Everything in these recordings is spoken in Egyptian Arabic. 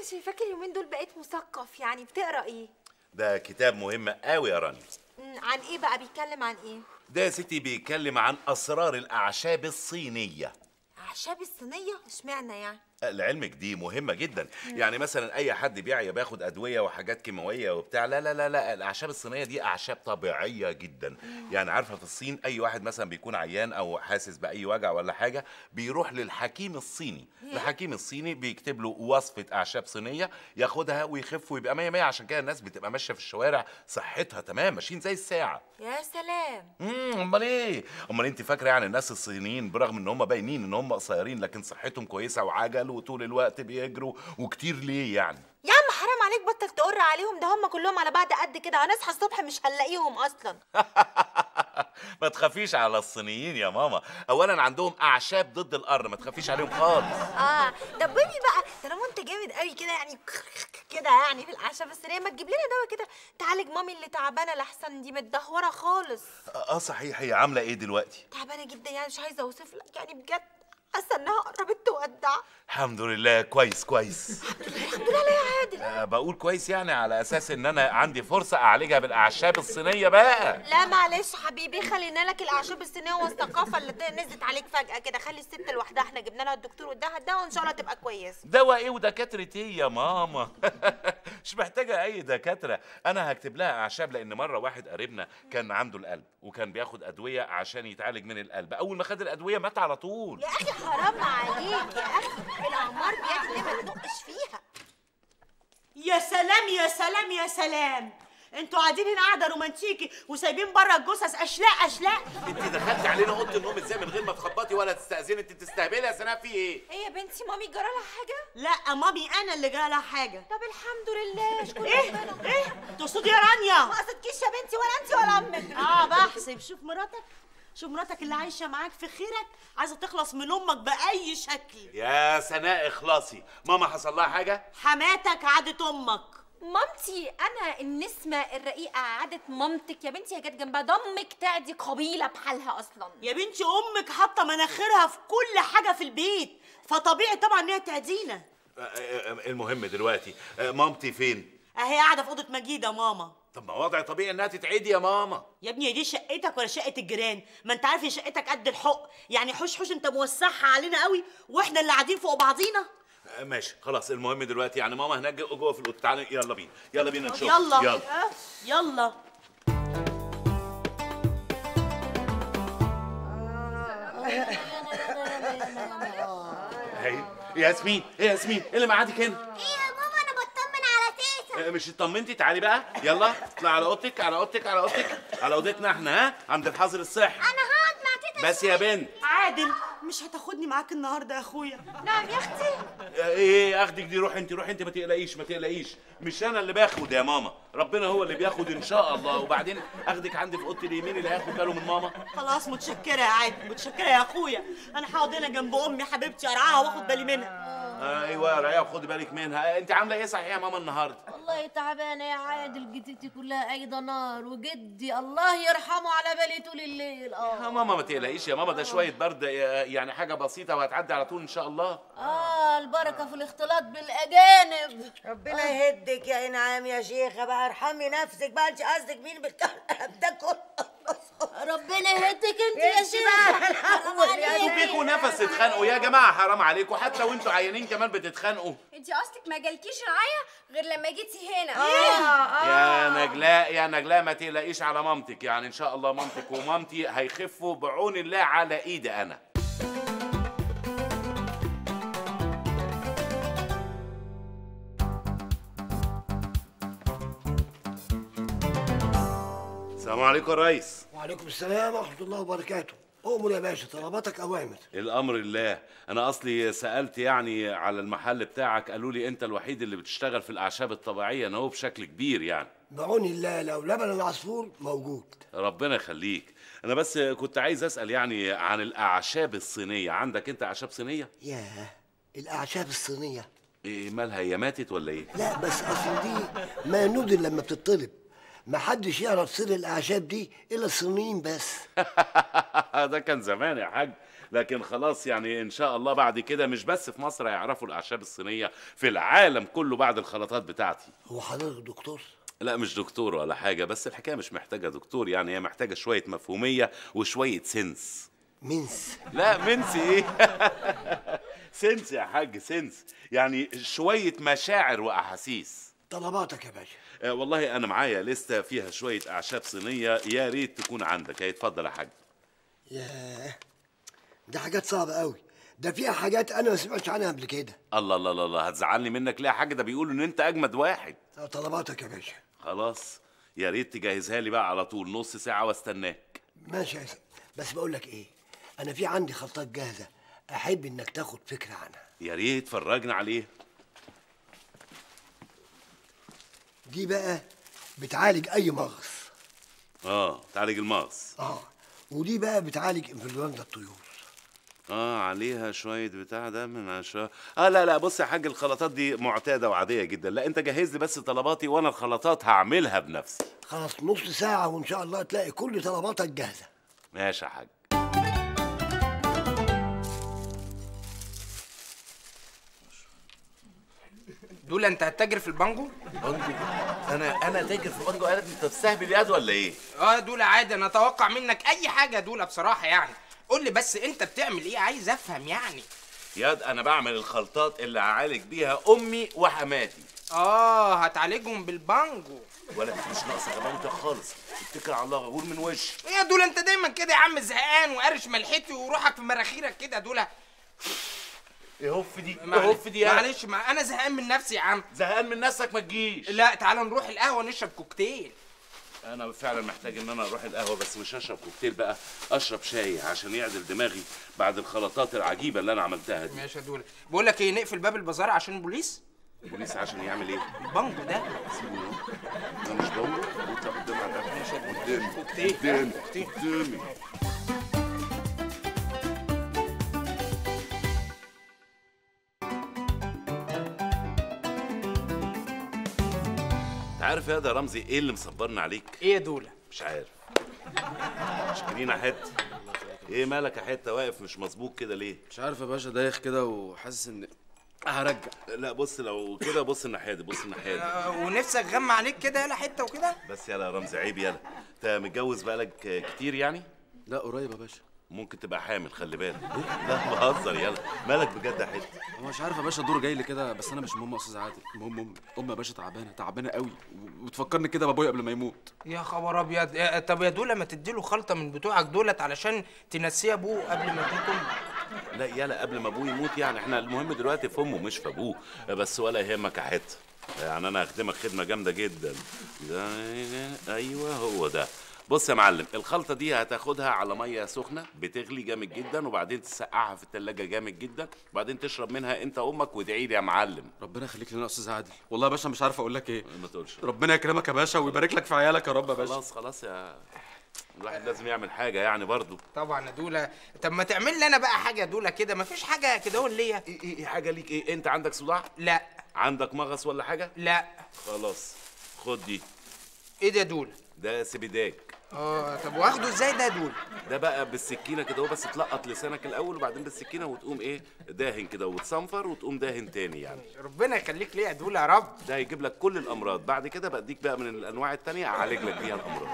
شايفاك اليومين دول بقيت مثقف يعني بتقرا ايه ده كتاب مهم قوي يا رانيا مم، عن ايه بقى بيتكلم عن ايه ده يا ستي بيتكلم عن اسرار الاعشاب الصينيه اعشاب الصينيه اشمعنى يعني لعلمك دي مهمة جدا يعني مثلا أي حد بيعيا بياخد أدوية وحاجات كيماوية وبتاع لا لا لا لا الأعشاب الصينية دي أعشاب طبيعية جدا يعني عارفة في الصين أي واحد مثلا بيكون عيان أو حاسس بأي وجع ولا حاجة بيروح للحكيم الصيني الحكيم الصيني بيكتب له وصفة أعشاب صينية ياخدها ويخف ويبقى مية مية عشان كده الناس بتبقى ماشية في الشوارع صحتها تمام ماشيين زي الساعة يا سلام امم امال ايه امال انت فاكره يعني الناس الصينيين برغم ان هم باينين ان هم قصيرين لكن صحتهم كويسه وعجل وطول الوقت بيجروا وكتير ليه يعني يا عم حرام عليك بطل تقر عليهم ده هم كلهم على بعض قد كده هنصحى الصبح مش هنلاقيهم اصلا ما تخافيش على الصينيين يا ماما اولا عندهم اعشاب ضد القر ما تخافيش عليهم خالص اه طب بيبي بقى طالما انت جامد قوي كده يعني كده يعني في الاعشاب الصينيه ما تجيب لنا دواء كده تعالج مامي اللي تعبانه لحسن دي متدهوره خالص اه صحيح هي عامله ايه دلوقتي تعبانه جدا يعني مش عايزه اوصف لك يعني بجد حاسه انها قربت تودع الحمد لله كويس كويس الحمد لله يا عادل أه بقول كويس يعني على اساس ان انا عندي فرصه اعالجها بالاعشاب الصينيه بقى لا معلش حبيبي خلينا لك الاعشاب الصينيه والثقافه اللي نزلت عليك فجاه كده خلي الست لوحدها احنا جبنا لها الدكتور واداها الدواء وان شاء الله تبقى كويسه دواء ايه ودكاتره ايه يا ماما مش محتاجه اي دكاتره انا هكتب لها اعشاب لان مره واحد قريبنا كان عنده القلب وكان بياخد ادويه عشان يتعالج من القلب اول ما خد الادويه مات على طول يا اخي حرام عليك يا اخي الاعمار بيد ليه ما تدقش فيها يا سلام يا سلام يا سلام انتوا قاعدين هنا قاعده رومانتيكي وسايبين بره الجثث اشلاء اشلاء انت دخلتي علينا اوضه النوم ازاي من غير ما تخبطي ولا تستاذني انت تستهبلي يا سناء في ايه ايه يا بنتي مامي جرى لها حاجه لا مامي انا اللي جرالها حاجه طب الحمد لله اشكر ايه ربنا ايه تقصدي يا رانيا ما قصدكيش يا بنتي ولا انت ولا امك اه بحسب شوف مراتك شوف مراتك اللي عايشه معاك في خيرك عايزه تخلص من امك باي شكل يا سناء اخلصي ماما حصل لها حاجه حماتك عادت امك مامتي انا النسمه الرقيقه عادت مامتك يا بنتي هي جت جنبها ضمك تعدي قبيله بحالها اصلا يا بنتي امك حاطه مناخيرها في كل حاجه في البيت فطبيعي طبعا ان هي تعدينا آه، آه، آه، المهم دلوقتي آه، مامتي فين اهي قاعده في اوضه مجيده ماما طب ما وضع طبيعي انها تتعدي يا ماما يا ابني هي دي شقتك ولا شقه الجيران ما انت عارف ان شقتك قد الحق يعني حوش حوش انت موسعها علينا قوي واحنا اللي قاعدين فوق بعضينا آه، ماشي خلاص المهم دلوقتي يعني ماما هناك جوه في الاوضه تعالى يلا بينا يلا بينا نشوف يلا يلا يلا هي ياسمين ايه ياسمين ايه اللي معادك هنا ايه يا ماما انا بطمن على تيتا آه، مش اطمنتي تعالي بقى يلا اطلع على اوضتك على اوضتك على اوضتك على اوضتنا احنا ها عند الحظر الصحي انا هقعد مع تيتا بس يا بنت عادل مش هتاخدني معاك النهارده يا اخويا نعم يا اختي آه، ايه اخدك دي روح انت روح انت ما تقلقيش ما تقلقيش مش انا اللي باخد يا ماما ربنا هو اللي بياخد ان شاء الله وبعدين اخدك عندي في اوضه اليمين اللي هياخد باله من ماما خلاص متشكره يا عادل متشكره يا اخويا انا هقعد هنا جنب امي حبيبتي ارعاها واخد بالي منها آه ايوه يا ريا خدي بالك منها آه، انت عامله ايه صحيح يا ماما النهارده والله تعبانة يا عادل جدتي كلها أيضا نار وجدي الله يرحمه على بالي طول الليل يا اه ماما ما تقلقيش يا ماما ده شويه برد آه، يعني حاجه بسيطه وهتعدي على طول ان شاء الله اه البركة في الاختلاط بالأجانب ربنا يهدك يا انعام يا شيخه بقى ارحمي نفسك بقى انت قصدك مين بالكلام ده كله ربنا يهدك انت يا انت شيخ بقى حرام الأول يا عليك. فيكوا نفس تتخانقوا يا جماعه حرام عليكم حتى وانتوا عيانين كمان بتتخانقوا انت اصلك ما جالكيش معايا غير لما جيتي هنا يا نجلاء يا نجلاء ما تقلقيش على مامتك يعني ان شاء الله مامتك ومامتي هيخفوا بعون الله على ايدي انا السلام عليكم يا ريس وعليكم السلام ورحمة الله وبركاته أؤمر يا باشا طلباتك أوامر الامر الله انا اصلي سالت يعني على المحل بتاعك قالوا لي انت الوحيد اللي بتشتغل في الاعشاب الطبيعيه انا هو بشكل كبير يعني بعون الله لو لبن العصفور موجود ربنا يخليك انا بس كنت عايز اسال يعني عن الاعشاب الصينيه عندك انت اعشاب صينيه ياه الأعشاب الصينية إيه مالها هي ماتت ولا ايه لا بس أصل دي ما ندر لما بتطلب ما حدش يعرف سر الاعشاب دي الا الصينيين بس ده كان زمان يا حاج لكن خلاص يعني ان شاء الله بعد كده مش بس في مصر هيعرفوا الاعشاب الصينيه في العالم كله بعد الخلطات بتاعتي هو حضرتك دكتور لا مش دكتور ولا حاجه بس الحكايه مش محتاجه دكتور يعني هي محتاجه شويه مفهوميه وشويه سنس منس لا منس ايه سنس يا حاج سنس يعني شويه مشاعر واحاسيس طلباتك يا باشا آه والله انا معايا لسته فيها شويه اعشاب صينيه يا ريت تكون عندك هيتفضل يا حاج ياه دي حاجات صعبة قوي ده فيها حاجات انا ما سمعتش عنها قبل كده الله الله الله الله هتزعلني منك ليه يا حاج ده بيقولوا ان انت اجمد واحد طلباتك يا باشا خلاص يا ريت تجهزها لي بقى على طول نص ساعه واستناك ماشي يا سيدي بس بقول لك ايه انا في عندي خلطات جاهزة احب انك تاخد فكرة عنها يا ريت فرجنا عليه دي بقى بتعالج اي مغص اه تعالج المغص اه ودي بقى بتعالج انفلونزا الطيور اه عليها شويه بتاع ده من عشان اه لا لا بص يا حاج الخلطات دي معتاده وعاديه جدا لا انت جهز لي بس طلباتي وانا الخلطات هعملها بنفسي خلاص نص ساعة وان شاء الله تلاقي كل طلباتك جاهزة ماشي يا حاج دول انت هتتاجر في البانجو بانجو انا انا تاجر في بانجو قالت انت بتستهبل ياد ولا ايه اه دول عادي انا اتوقع منك اي حاجه دول بصراحه يعني قول لي بس انت بتعمل ايه عايز افهم يعني ياد انا بعمل الخلطات اللي هعالج بيها امي وحماتي اه هتعالجهم بالبانجو ولا مش ناقصه غباوتك خالص اتكل على الله غور من وشي يا دول انت دايما كده يا عم زهقان وقارش ملحتي وروحك في مراخيرك كده دول ايه هف دي ايه معلش هف دي يا معلش ما انا زهقان من نفسي يا عم زهقان من نفسك ما تجيش لا تعال نروح القهوه نشرب كوكتيل انا فعلا محتاج ان انا اروح القهوه بس مش هشرب كوكتيل بقى اشرب شاي عشان يعدل دماغي بعد الخلطات العجيبه اللي انا عملتها دي ماشي يا دول بقول لك ايه نقفل باب البازار عشان البوليس البوليس عشان يعمل ايه البانجو ده سيبه انا مش بقول انت قدام على قدامي كوكتيل قدامي كوكتيل. قدامي انت عارف يا ده رمزي ايه اللي مصبرنا عليك ايه يا دوله مش عارف مشكلين يا حته ايه مالك يا حته واقف مش مظبوط كده ليه مش عارف يا باشا دايخ كده وحاسس ان هرجع لا بص لو كده بص الناحيه دي بص الناحيه دي آه، ونفسك غم عليك كده يلا حته وكده بس يلا يا رمزي عيب يلا انت متجوز بقالك كتير يعني لا قريب يا باشا ممكن تبقى حامل خلي بالك لا بهزر يلا مالك بجد يا حته هو مش عارف يا باشا الدور جاي لي كده بس انا مش مهم يا استاذ عادل المهم امي امي يا باشا تعبانه تعبانه قوي و- وتفكرني كده بابويا قبل ما يموت يا خبر ابيض يا- طب يا دوله ما تديله خلطه من بتوعك دولت علشان تنسيه ابوه قبل ما تكون لا يلا قبل ما ابوه يموت يعني احنا المهم دلوقتي في امه مش في ابوه بس ولا يهمك يا حته يعني انا هخدمك خدمه جامده جدا ده ايوه هو ده بص يا معلم الخلطه دي هتاخدها على ميه سخنه بتغلي جامد جدا وبعدين تسقعها في التلاجة جامد جدا وبعدين تشرب منها انت وامك وادعي لي يا معلم ربنا يخليك لنا يا استاذ عادل والله يا باشا مش عارف اقول لك ايه ما تقولش ربنا يكرمك يا باشا ويبارك لك في عيالك يا رب يا باشا خلاص خلاص يا الواحد لازم يعمل حاجه يعني برضو طبعا يا دوله طب ما تعمل لي انا بقى حاجه يا دوله كده ما فيش حاجه كده هون ليا ايه ايه إيه حاجه ليك ايه انت عندك صداع لا عندك مغص ولا حاجه لا خلاص خد دي ايه ده يا دوله ده سبيداك اه طب واخده ازاي ده يا دوله ده بقى بالسكينه كده هو بس تلقط لسانك الاول وبعدين بالسكينه وتقوم ايه داهن كده وتصنفر وتقوم داهن تاني يعني ربنا يخليك ليا يا دوله يا رب ده هيجيب لك كل الامراض بعد كده بديك بقى من الانواع التانية اعالج لك بيها الامراض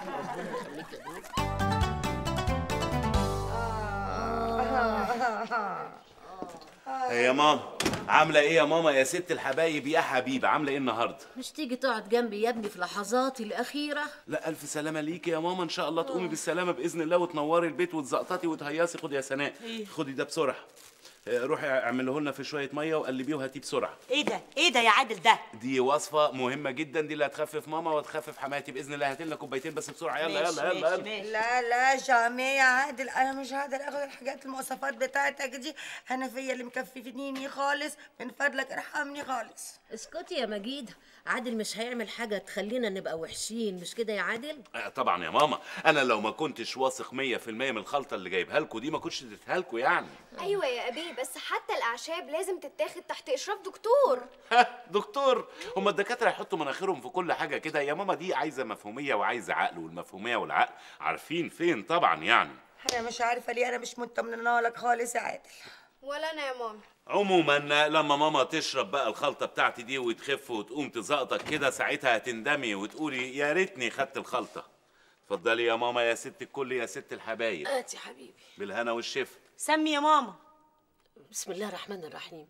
يا ماما عامله ايه يا ماما يا ست الحبايب يا حبيبه عامله ايه النهارده مش تيجي تقعد جنبي يا ابني في لحظاتي الأخيرة لا الف سلامه ليكي يا ماما ان شاء الله تقومي بالسلامه باذن الله وتنوري البيت وتزقططي وتهيصي خدي يا سناء خدي ده بسرعه آه، روحي اعمله لنا في شويه ميه وقلبيه وهاتيه بسرعه ايه ده ايه ده يا عادل ده دي وصفه مهمه جدا دي اللي هتخفف ماما وتخفف حماتي باذن الله هاتي لنا كوبايتين بس بسرعه يلا ماشي، يلا يلا, ماشي، يلا. ماشي. لا لا جامي يا عادل انا مش هقدر اخد الحاجات المواصفات بتاعتك دي انا فيا اللي مكففنيني خالص من فضلك ارحمني خالص اسكتي يا مجيدة عادل مش هيعمل حاجة تخلينا نبقى وحشين مش كده يا عادل آه، طبعا يا ماما انا لو ما كنتش واثق 100% من الخلطه اللي جايبها لكم دي ما كنتش اديتها لكم يعني ايوه يا ابينا ماشي بس حتى الاعشاب لازم تتاخد تحت اشراف دكتور ها دكتور هما الدكاتره يحطوا مناخيرهم في كل حاجه كده يا ماما دي عايزه مفهوميه وعايزه عقل والمفهوميه والعقل عارفين فين طبعا يعني انا مش عارفه ليه انا مش مطمنه لك خالص يا عادل ولا انا يا ماما عموما لما ماما تشرب بقى الخلطه بتاعتي دي وتخف وتقوم تزقطك كده ساعتها هتندمي وتقولي يا ريتني خدت الخلطه اتفضلي يا ماما يا ست الكل يا ست الحبايب هات يا حبيبي بالهنا والشفا سمي يا ماما بسم الله الرحمن الرحيم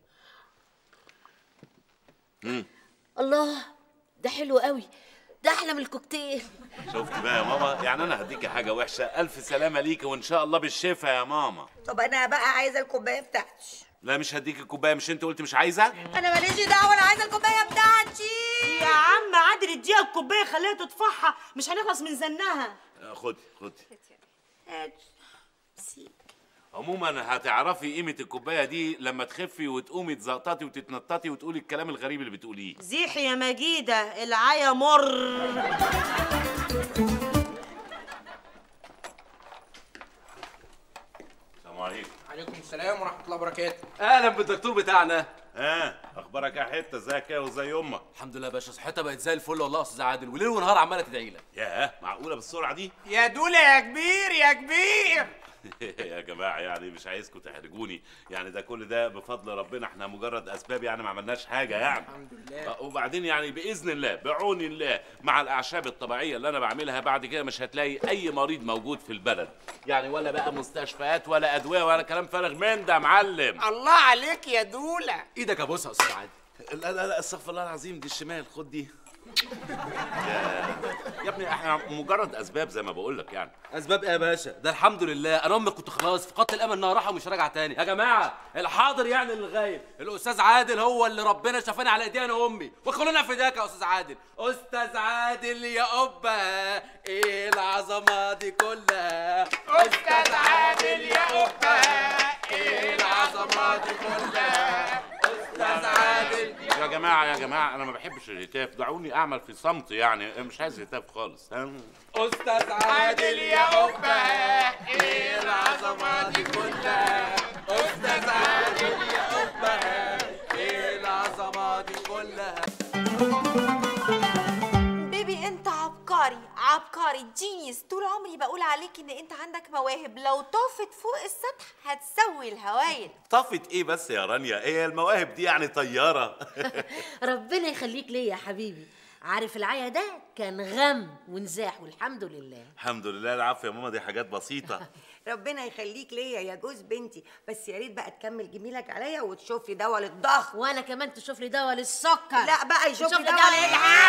مم. الله ده حلو قوي ده احلى من الكوكتيل شفتي بقى يا ماما يعني انا هديكي حاجه وحشه الف سلامه ليكي وان شاء الله بالشفا يا ماما طب انا بقى عايزه الكوبايه بتاعتي لا مش هديكي الكوبايه مش انت قلتي مش عايزه انا ماليش دعوه انا عايزه الكوبايه بتاعتي يا عم عادل اديها الكوبايه خليها تطفحها مش هنخلص من زنها آه، خدي خدي عموما هتعرفي قيمه الكوبايه دي لما تخفي وتقومي تزقططي وتتنططي وتقولي الكلام الغريب اللي بتقوليه زيحي يا مجيدة العيا مر السلام عليكم عليكم السلام ورحمه الله وبركاته اهلا بالدكتور بتاعنا ها اخبارك يا حته ازيك يا وزي امك الحمد لله يا باشا صحتها بقت زي الفل والله يا استاذ عادل وليل ونهار عماله تدعي لك ياه معقوله بالسرعه دي يا دوله يا كبير يا كبير يا جماعه يعني مش عايزكم تحرجوني يعني ده كل ده بفضل ربنا احنا مجرد اسباب يعني ما عملناش حاجه يعني الحمد لله وبعدين يعني باذن الله بعون الله مع الاعشاب الطبيعيه اللي انا بعملها بعد كده مش هتلاقي اي مريض موجود في البلد يعني ولا بقى مستشفيات ولا ادويه ولا كلام فارغ من ده يا معلم الله عليك يا دوله ايدك ابوسها يا استاذ عادل لا لا لا استغفر الله العظيم دي الشمال خد دي يا, يا ابني احنا مجرد اسباب زي ما بقول لك يعني اسباب ايه يا باشا ده الحمد لله انا امي كنت خلاص فقدت الامل انها راحه ومش راجعه تاني يا جماعه الحاضر يعني اللي غايب الاستاذ عادل هو اللي ربنا شافاني على ايدي انا وامي وخلونا فداك يا استاذ عادل استاذ عادل يا قبه ايه العظمه دي كلها استاذ عادل يا قبه ايه العظمه دي كلها استاذ عادل يا جماعه يا جماعه انا ما بحبش الهتاف دعوني اعمل في صمت يعني مش عايز هتاف خالص ها؟ استاذ عادل يا قبه ايه العظمه دي كلها استاذ عادل يا قبه ايه العظمه دي كلها بيبي انت عبقري عبقري جينيس طول عمري بقول عليك ان انت عندك مواهب لو طافت فوق السطح هتسوي الهوايل طفت ايه بس يا رانيا ايه المواهب دي يعني طياره ربنا يخليك ليا يا حبيبي عارف العيا ده كان غم ونزاح والحمد لله الحمد لله العافيه يا ماما دي حاجات بسيطه ربنا يخليك ليا يا جوز بنتي بس يا ريت بقى تكمل جميلك عليا وتشوف لي دواء للضغط وانا كمان تشوف لي دواء للسكر لا بقى يشوف تشوف لي لي دواء دواء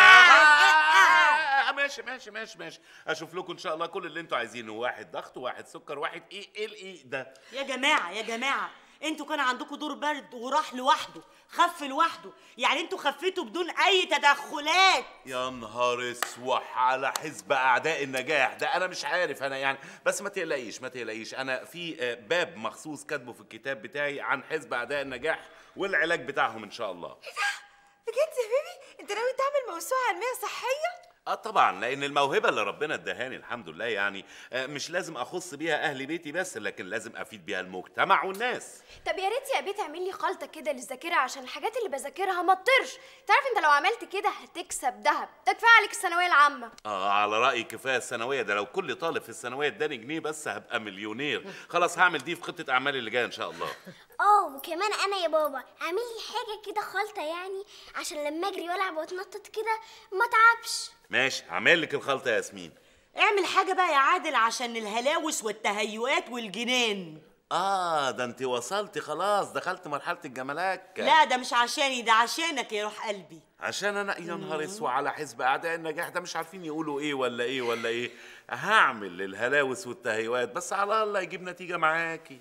آه، ماشي ماشي ماشي ماشي اشوف لكم ان شاء الله كل اللي انتوا عايزينه واحد ضغط وواحد سكر واحد ايه ايه الايه ده يا جماعة يا جماعة انتوا كان عندكم دور برد وراح لوحده خف لوحده يعني انتوا خفيتوا بدون اي تدخلات يا نهار اسوح على حزب اعداء النجاح ده انا مش عارف انا يعني بس ما تقلقيش ما تقلقيش انا في آه، باب مخصوص كاتبه في الكتاب بتاعي عن حزب اعداء النجاح والعلاج بتاعهم ان شاء الله بجد يا بيبي انت ناوي تعمل موسوعه علميه صحيه اه طبعا لان الموهبه اللي ربنا ادهاني الحمد لله يعني آه، مش لازم اخص بيها اهل بيتي بس لكن لازم افيد بيها المجتمع والناس طب يا ريت يا بيه تعمل لي خلطه كده للذاكره عشان الحاجات اللي بذاكرها ما تطرش تعرف انت لو عملت كده هتكسب ذهب ده كفايه عليك الثانويه العامه اه على رايي كفايه الثانويه ده لو كل طالب في الثانويه اداني جنيه بس هبقى مليونير خلاص هعمل دي في خطه اعمالي اللي جايه ان شاء الله اه وكمان انا يا بابا اعمل لي حاجه كده خلطه يعني عشان لما اجري والعب واتنطط كده ما اتعبش ماشي هعمل لك الخلطه يا ياسمين اعمل حاجة بقى يا عادل عشان الهلاوس والتهيؤات والجنان اه ده انت وصلتي خلاص دخلت مرحله الجمالات لا ده مش عشاني ده عشانك يا روح قلبي عشان انا يا نهار اسود على حزب اعداء النجاح ده مش عارفين يقولوا ايه ولا ايه ولا ايه هعمل الهلاوس والتهيؤات بس على الله يجيب نتيجه معاكي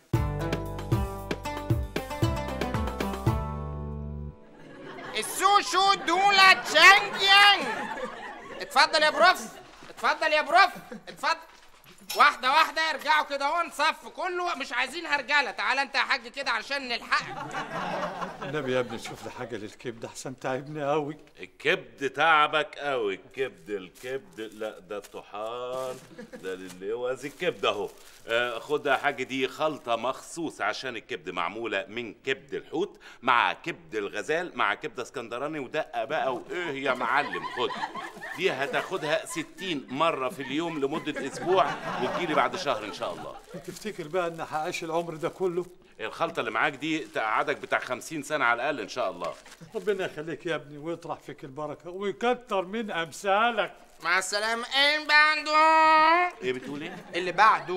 السوشو دولة تشانجيانج اتفضل يا بروف اتفضل يا بروف اتفضل واحده واحده ارجعوا كده اهو نصف كله مش عايزين هرجله تعال انت يا حاج كده علشان نلحقك النبي يا ابني شوف لي حاجه للكبد احسن تعبني قوي الكبد تعبك قوي الكبد الكبد لا ده الطحال ده للوز الكبد اهو آه، خد يا حاج دي خلطه مخصوص عشان الكبد معموله من كبد الحوت مع كبد الغزال مع كبده اسكندراني ودقه بقى وايه يا معلم خد دي هتاخدها 60 مره في اليوم لمده اسبوع وتجيلي بعد شهر ان شاء الله تفتكر بقى ان هعيش العمر ده كله الخلطه اللي معاك دي تقعدك بتاع 50 سنه على الاقل ان شاء الله ربنا يخليك يا ابني ويطرح فيك البركه ويكتر من امثالك مع السلامه اللي بعده ايه بتقول ايه اللي بعده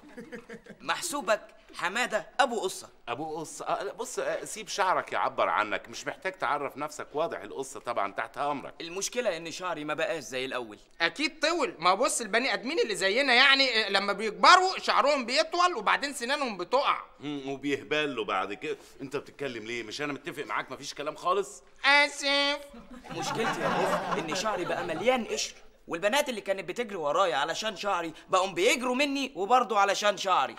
محسوبك حماده ابو قصه ابو قصه آه، لا، بص آه، سيب شعرك يعبر عنك مش محتاج تعرف نفسك واضح القصه طبعا تحت امرك المشكله ان شعري ما بقاش زي الاول اكيد طول ما بص البني ادمين اللي زينا يعني آه، لما بيكبروا شعرهم بيطول وبعدين سنانهم بتقع مم، وبيهبل له بعد كده انت بتتكلم ليه مش انا متفق معاك مفيش كلام خالص اسف مشكلتي يا بوف ان شعري بقى مليان قشر والبنات اللي كانت بتجري ورايا علشان شعري بقوا بيجروا مني وبرضه علشان شعري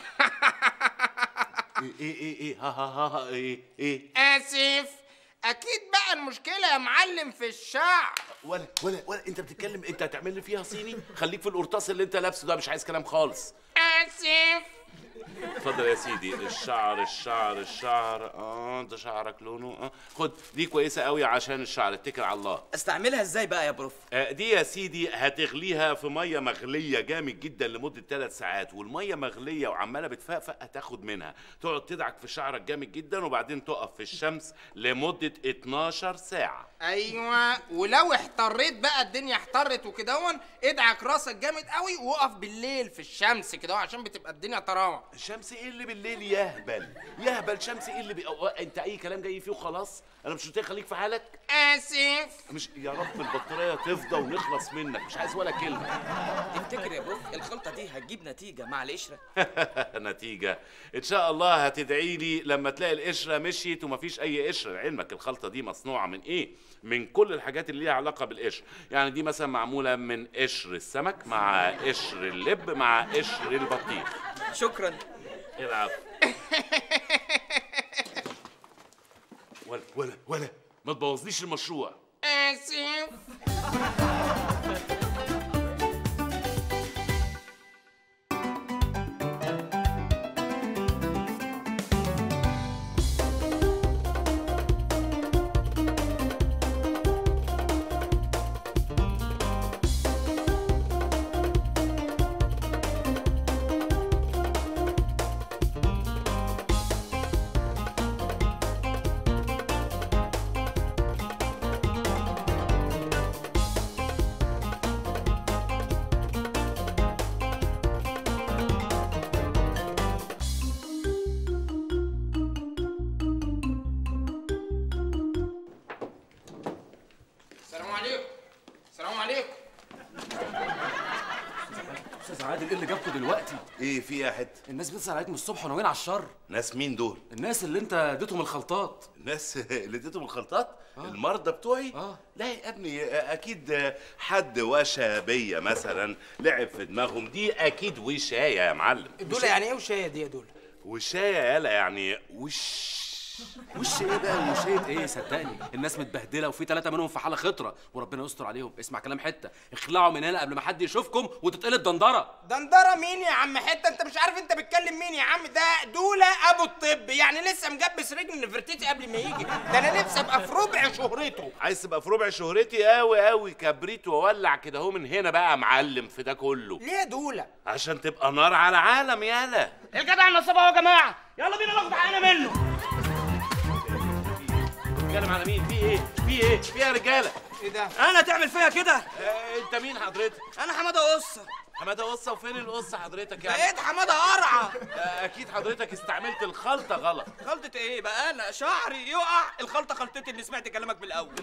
ايه ايه ايه ايه ها ها ها, ها ايه ايه اسف اكيد بقى المشكله يا معلم في الشعر ولا ولا ولا انت بتتكلم انت هتعمل لي فيها صيني خليك في القرطاس اللي انت لابسه ده مش عايز كلام خالص اسف اتفضل يا سيدي الشعر الشعر الشعر اه ده شعرك لونه اه خد دي كويسه قوي عشان الشعر اتكل على الله استعملها ازاي بقى يا بروف آه، دي يا سيدي هتغليها في ميه مغليه جامد جدا لمده ثلاث ساعات والميه مغليه وعماله بتفقفق هتاخد منها تقعد تدعك في شعرك جامد جدا وبعدين تقف في الشمس لمده 12 ساعه ايوه ولو احتريت بقى الدنيا احترت وكدهون ادعك راسك جامد قوي وقف بالليل في الشمس كده عشان بتبقى الدنيا طراوه الشمس ايه اللي بالليل يهبل يهبل شمس ايه اللي بي... أو... انت اي كلام جاي فيه وخلاص انا مش قلت لك خليك في حالك اسف مش يا رب البطاريه تفضى ونخلص منك مش عايز ولا كلمه تفتكر يا بروف الخلطه دي هتجيب نتيجه مع القشره نتيجة إن شاء الله هتدعي لي لما تلاقي القشرة مشيت ومفيش أي قشرة علمك الخلطة دي مصنوعة من إيه؟ من كل الحاجات اللي ليها علاقة بالقشر يعني دي مثلا معمولة من قشر السمك مع قشر اللب مع قشر البطيخ شكرا العفو ولا ولا ولا ما تبوظليش المشروع اسف السلام عليكم السلام عليكم استاذ عادل ايه اللي جابكوا دلوقتي إيه في يا حتة؟ الناس بتسال عليك من الصبح وناويين على الشر ناس مين دول؟ الناس اللي انت اديتهم الخلطات الناس اللي اديتهم الخلطات المرضى بتوعي آه. لا يا ابني اكيد حد وشى بيا مثلا لعب في دماغهم دي اكيد وشايه يا معلم دول يعني ايه وشايه دي يا دول وشايه يالا يعني وش وش ايه بقى وشيت ايه صدقني الناس متبهدله وفي ثلاثه منهم في حاله خطره وربنا يستر عليهم اسمع كلام حته اخلعوا من هنا قبل ما حد يشوفكم وتتقلب دندره دندره مين يا عم حته انت مش عارف انت بتكلم مين يا عم ده دوله ابو الطب يعني لسه مجبس رجل نفرتيتي قبل ما يجي ده انا نفسي ابقى في ربع شهرته عايز تبقى في ربع شهرتي قوي قوي كبريت واولع كده اهو من هنا بقى يا معلم في ده كله ليه يا دوله عشان تبقى نار على عالم يالا الجدع النصاب اهو يا جماعه يلا بينا ناخد حقنا منه بتتكلم على مين في ايه في ايه في إيه يا رجاله ايه ده انا تعمل فيا كده آه انت مين حضرتك انا حماده قصه حماده قصه وفين القصه حضرتك يعني بقيت حماده قرعه آه، اكيد حضرتك استعملت الخلطه غلط خلطه ايه بقى انا شعري يقع الخلطه خلطتي اللي سمعت كلامك بالاول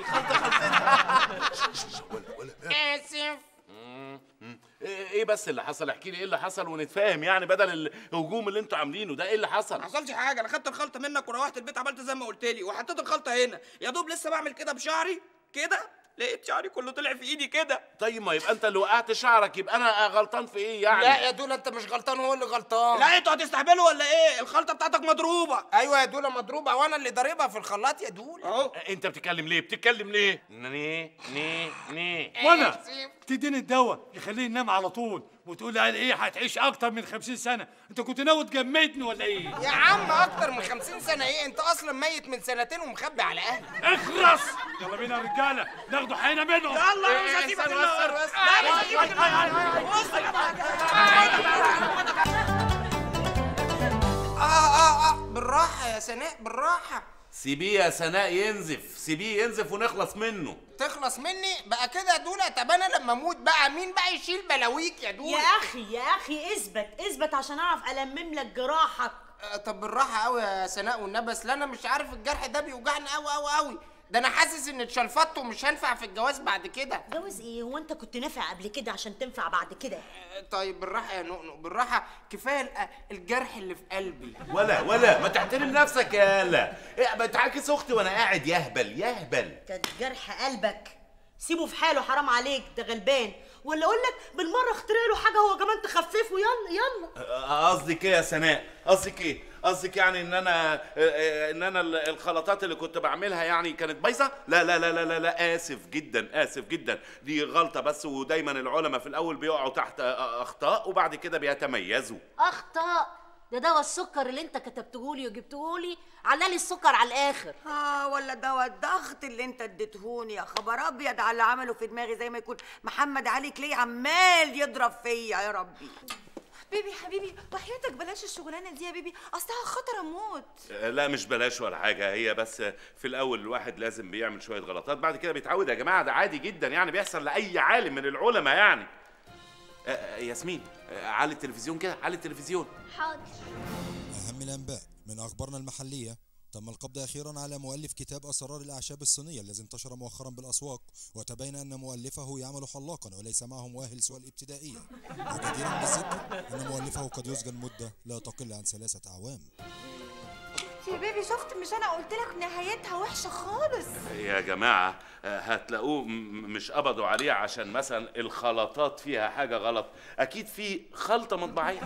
اسف ايه إيه بس اللي حصل احكي لي ايه اللي حصل ونتفاهم يعني بدل الهجوم اللي انتوا عاملينه ده ايه اللي حصل ما حصلش حاجه انا خدت الخلطه منك وروحت البيت عملت زي ما قلت لي وحطيت الخلطه هنا يا دوب لسه بعمل كده بشعري كده لقيت شعري كله طلع في ايدي كده طيب ما يبقى انت اللي وقعت شعرك يبقى انا غلطان في ايه يعني لا يا دولا انت مش غلطان هو اللي غلطان لا انتوا هتستهبلوا ولا ايه الخلطه بتاعتك مضروبه ايوه يا دولا مضروبه وانا اللي ضاربها في الخلاط يا دولا اهو انت بتتكلم ليه بتتكلم ليه ني ني ني وانا تديني الدواء يخليه ينام على طول وتقول لي قال ايه هتعيش اكتر من 50 سنه انت كنت ناوي تجمدني ولا ايه يا عم اكتر من خمسين سنه ايه انت اصلا ميت من سنتين ومخبي على اهلك اخرس يلا بينا يا رجاله ناخدوا حينا منهم يلا يا مش هسيبك النهار لا مش هسيبك اه اه اه بالراحه يا سناء بالراحه سيبيه يا سناء ينزف سيبيه ينزف ونخلص منه تخلص مني بقى كده يا دولا طب انا لما اموت بقى مين بقى يشيل بلاويك يا دولا يا اخي يا اخي اثبت اثبت عشان اعرف المم لك جراحك آه، طب بالراحه قوي يا سناء والنبي اصل انا مش عارف الجرح ده بيوجعني قوي قوي قوي ده انا حاسس ان اتشلفطت ومش هنفع في الجواز بعد كده جوز ايه هو انت كنت نافع قبل كده عشان تنفع بعد كده آه، طيب بالراحه يا نؤنؤ بالراحه كفايه ال- الجرح اللي في قلبي ولا ولا ما تحترم نفسك يا لا إيه بتعاكس اختي وانا قاعد يهبل يهبل كانت جرح قلبك سيبه في حاله حرام عليك ده غلبان ولا اقول لك بالمره اخترع له حاجه هو كمان تخففه يلا يلا آه، قصدك ايه يا سناء قصدك ايه قصدك يعني ان انا آه، آه، ان انا ال- الخلطات اللي كنت بعملها يعني كانت بايظه لا لا لا لا لا لا اسف جدا اسف جدا دي غلطه بس ودايما العلماء في الاول بيقعوا تحت آه، اخطاء وبعد كده بيتميزوا اخطاء ده دواء السكر اللي انت كتبتهولي وجبتهولي علالي السكر على الاخر اه ولا دواء الضغط اللي انت اديتهوني يا خبر ابيض على اللي عمله في دماغي زي ما يكون محمد علي كلي عمال يضرب فيا يا ربي بيبي حبيبي وحياتك بلاش الشغلانه دي يا بيبي اصلها خطر اموت آه، لا مش بلاش ولا حاجه هي بس في الاول الواحد لازم بيعمل شويه غلطات بعد كده بيتعود يا جماعه ده عادي جدا يعني بيحصل لاي عالم من العلماء يعني آه، آه، ياسمين آه، علي التلفزيون كده علي التلفزيون حاضر أهم الأنباء من أخبارنا المحلية تم القبض أخيرا على مؤلف كتاب أسرار الأعشاب الصينية الذي انتشر مؤخرا بالأسواق وتبين أن مؤلفه يعمل حلاقا وليس معه مؤهل سوى الابتدائية وجديرا بالذكر أن مؤلفه قد يسجن مدة لا تقل عن ثلاثة أعوام يا بيبي شفت مش انا قلت لك نهايتها وحشه خالص يا جماعة آه، هتلاقوه م- مش قبضوا عليه عشان مثلا الخلطات فيها حاجة غلط أكيد في خلطة مطبعية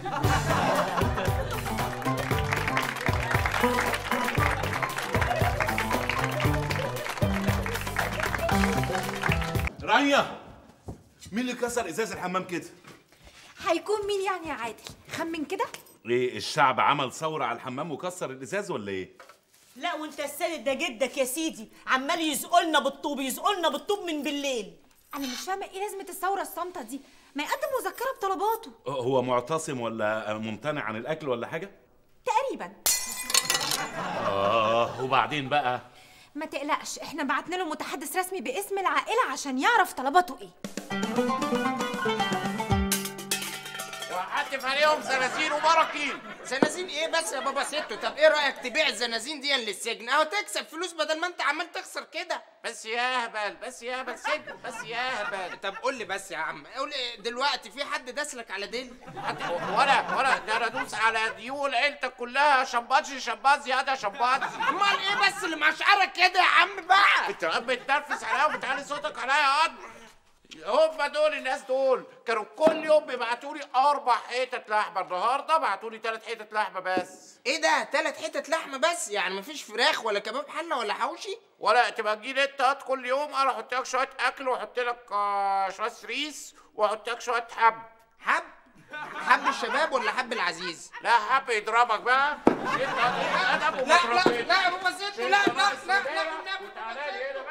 رانيا مين اللي كسر ازاز الحمام كده؟ هيكون مين يعني يا عادل خمن كده ايه الشعب عمل ثورة على الحمام وكسر الازاز ولا ايه؟ لا وانت السيد ده جدك يا سيدي عمال يزقلنا بالطوب يزقلنا بالطوب من بالليل انا مش فاهمه ايه لازمه الثوره الصامته دي ما يقدم مذكره بطلباته هو معتصم ولا ممتنع عن الأكل ولا حاجة؟ تقريبا آه وبعدين بقى ما تقلقش احنا بعتنا له متحدث رسمي باسم العائله عشان يعرف طلباته ايه وهحتف عليهم زنازين وبراكين زنازين ايه بس يا بابا ستو طب ايه رايك تبيع الزنازين دي للسجن اهو تكسب فلوس بدل ما انت عمال تخسر كده بس يا هبل بس يا هبل سجن بس يا هبل طب قول لي بس يا عم قول لي دلوقتي في حد داسلك على ديل حد ولا ولا ده انا ادوس على ديول عيلتك كلها شمباتشي شمبات زياده شمبات امال ايه بس اللي مشعرك كده يا عم بقى انت بتنرفز عليا وبتعلي صوتك عليا يا قد هم دول الناس دول كانوا كل يوم بيبعتوا لي اربع حتت لحمه النهارده بعتوا لي ثلاث حتت لحمه بس ايه ده ثلاث حتت لحمه بس يعني مفيش فراخ ولا كباب حله ولا حوشي ولا تبقى تجي انت هات كل يوم انا احط لك شويه اكل واحط لك آه، شويه سريس واحط لك شويه حب حب حب الشباب ولا حب العزيز لا حب يضربك بقى لا لا لا يا بابا ست لا لا لا لا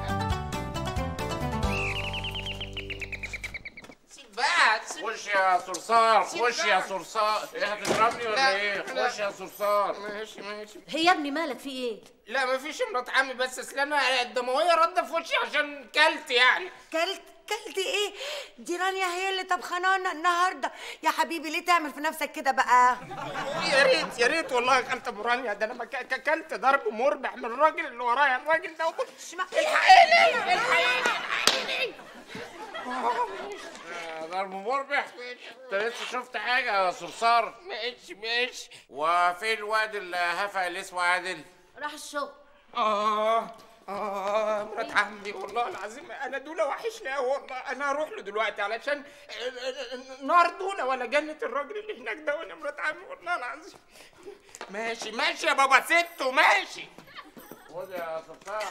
سيب بقى سيب خش يا صرصار سيب خش يا بقى. صرصار ايه هتضربني ولا لا، ايه لا. خش يا صرصار ماشي ماشي هي يا ابني مالك في ايه لا مفيش مرات عمي بس اصل انا الدمويه رده في وشي عشان كلت يعني كلت كلت ايه دي رانيا هي اللي طبخانانا النهارده يا حبيبي ليه تعمل في نفسك كده بقى يا ريت يا ريت والله يا خالة ابو رانيا ده انا ما ك- ك- كلت ضرب مربح من الراجل اللي ورايا الراجل ده الحقيني الحقيني الحقيني آه، ضرب مربح انت لسه شفت حاجه يا صرصار ماشي ماشي وفين الواد اللي هفا اللي اسمه عادل راح الشغل اه اه مرات عمي والله العظيم انا دولة وحشني قوي والله انا هروح له دلوقتي علشان نار دولة ولا جنة الراجل اللي هناك ده وانا مرات عمي والله العظيم ماشي ماشي يا بابا ستو ماشي خد يا صفاء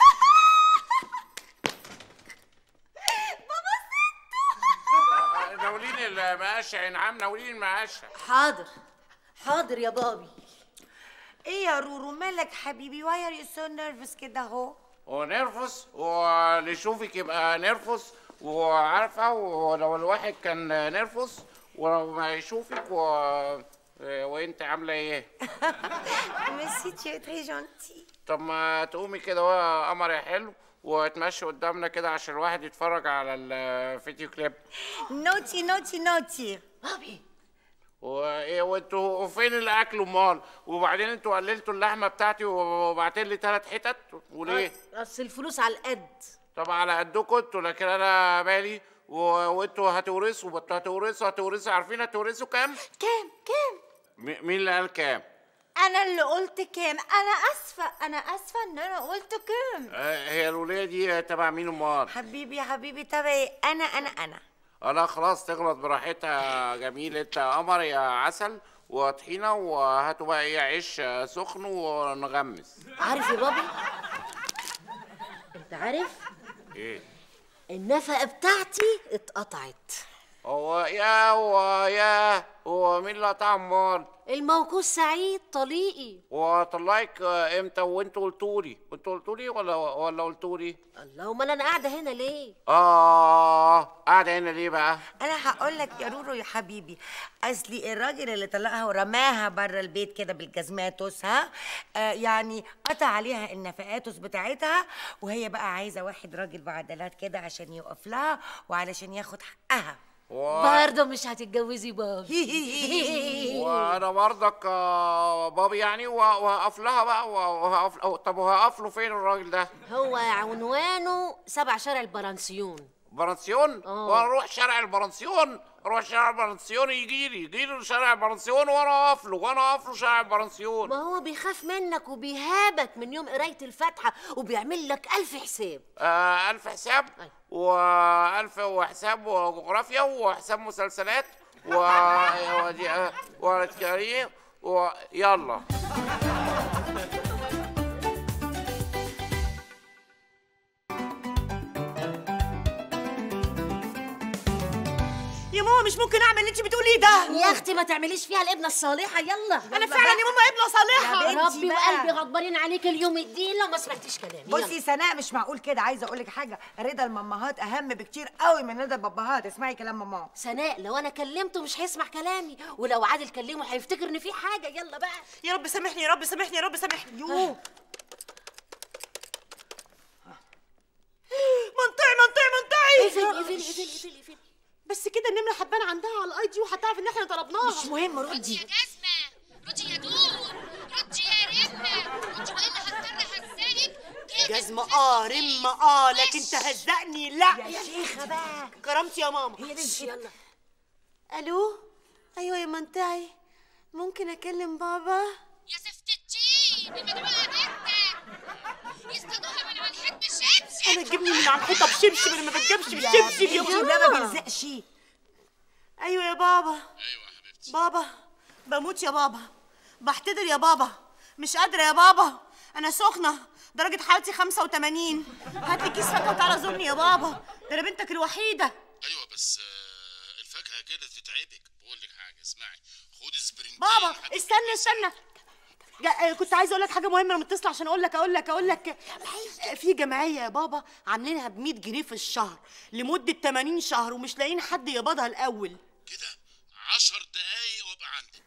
بابا ناوليني المقاشة يا نعم ناوليني المقاشة حاضر حاضر يا بابي ايه يا رورو مالك حبيبي واي ار يو سو نيرفس كده اهو ونرفس واللي يشوفك يبقى نرفس وعارفة ولو الواحد كان نرفس ولو ما يشوفك و... وانت عاملة ايه؟ ميرسي tu es très gentil طب ما تقومي كده هو قمر يا حلو وتمشي قدامنا كده عشان الواحد يتفرج على الفيديو كليب نوتي نوتي نوتي بابي وايه وانتوا فين الاكل امال وبعدين انتوا قللتوا اللحمه بتاعتي وبعتين لي ثلاث حتت وليه اصل الفلوس على القد طب على قدكم انتوا لكن انا بالي و... وانتوا هتورثوا انتوا هتورثوا هتورثوا عارفين هتورثوا كام كام كام م... مين اللي قال كام انا اللي قلت كام انا اسفه انا اسفه ان انا قلت كام آه هي الوليه دي تبع مين امال حبيبي يا حبيبي تبعي انا انا انا اه لا خلاص تغلط براحتها جميل انت يا قمر يا عسل وطحينه وهاتوا بقى ايه عيش سخن ونغمس عارف يا بابي انت عارف ايه النفقه بتاعتي اتقطعت هو يا هو يا هو مين اللي قطع امال الموقوف سعيد طليقي وطلعك امتى وانتوا قلتولي انتوا قلتولي ولا ولا قلتولي الله امال انا قاعده هنا ليه اه قاعده هنا ليه بقى انا هقول لك يا رورو يا حبيبي اصلي الراجل اللي طلقها ورماها بره البيت كده بالجزماتوس ها آه يعني قطع عليها النفقاتوس بتاعتها وهي بقى عايزه واحد راجل بعدلات كده عشان يقف لها وعلشان ياخد حقها برضه مش هتتجوزي بابي وانا برضك آه، بابي يعني وه- وهقف لها بقى وهقف أو- طب وهقف له فين الراجل ده هو عنوانه سبع شارع البرانسيون برانسيون آه. وانا اروح شارع البرانسيون اروح شارع البرانسيون يجي لي يجي لي شارع البرانسيون وانا اقف له وانا اقف له شارع البرانسيون ما هو بيخاف منك وبيهابك من يوم قرايه الفاتحه وبيعمل لك الف حساب آه ألف حساب وألف وحساب وجغرافيا وحساب مسلسلات و ودي آه، وكاريه ويلا يا ماما مش ممكن اعمل اللي انت بتقوليه ده يا اختي ما تعمليش فيها الابنه الصالحه يلا انا فعلا يا ماما ابنه صالحه يا ربي وقلبي غضبانين عليك اليوم الدين لو ما سمعتيش كلامي يلا. بصي سناء مش معقول كده عايزه اقول لك حاجه رضا المامهات اهم بكتير قوي من رضا الباباهات اسمعي كلام ماما سناء لو انا كلمته مش هيسمع كلامي ولو عادل كلمه هيفتكر ان في حاجه يلا بقى يا رب سامحني يا رب سامحني يا رب سامحني يوه منطقي منطقي منطقي اقفلي اقفلي اقفلي اقفلي اقفلي بس كده النمره حبانه عندها على الاي دي وهتعرف ان احنا طلبناها مش مهم ردي ردي يا دور ردي يا رمة ردي والا هضطر اهزقك جزمة اه رمة اه لكن تهزقني لا يا شيخه بقى كرامتي يا ماما هي دي يلا الو ايوه يا منتعي ممكن اكلم بابا يا زفت الدين المدعوة بنتك يصطادوها من على الحيط بشبشب انا تجيبني من على الحيطه بشبشب اللي ما بتجيبش يا بشبشب يا بنتي ده ماما ما بيلزقش ايوه يا بابا ايوه يا حبيبتي بابا بموت يا بابا بحتضر يا بابا مش قادره يا بابا انا سخنه درجه حرارتي 85 هات لي كيس فاكهه وتعالى زورني يا بابا ده انا بنتك الوحيده ايوه بس آه، الفاكهه كده تتعبك بقول لك حاجه اسمعي خدي سبرنتين بابا استنى استنى جا- آه، كنت عايزه اقول لك حاجه مهمه انا متصله عشان اقول لك اقول لك اقول لك آه، في جمعيه يا بابا عاملينها ب 100 جنيه في الشهر لمده 80 شهر ومش لاقيين حد يقبضها الاول كده 10 دقايق وابقى عندك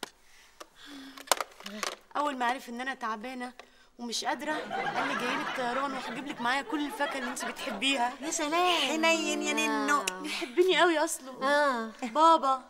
اول ما عرف ان انا تعبانه ومش قادره قال لي جاي لك طيران وهجيب لك معايا كل الفاكهه اللي انت بتحبيها يا سلام حنين يا ننو بيحبني قوي اصله اه بابا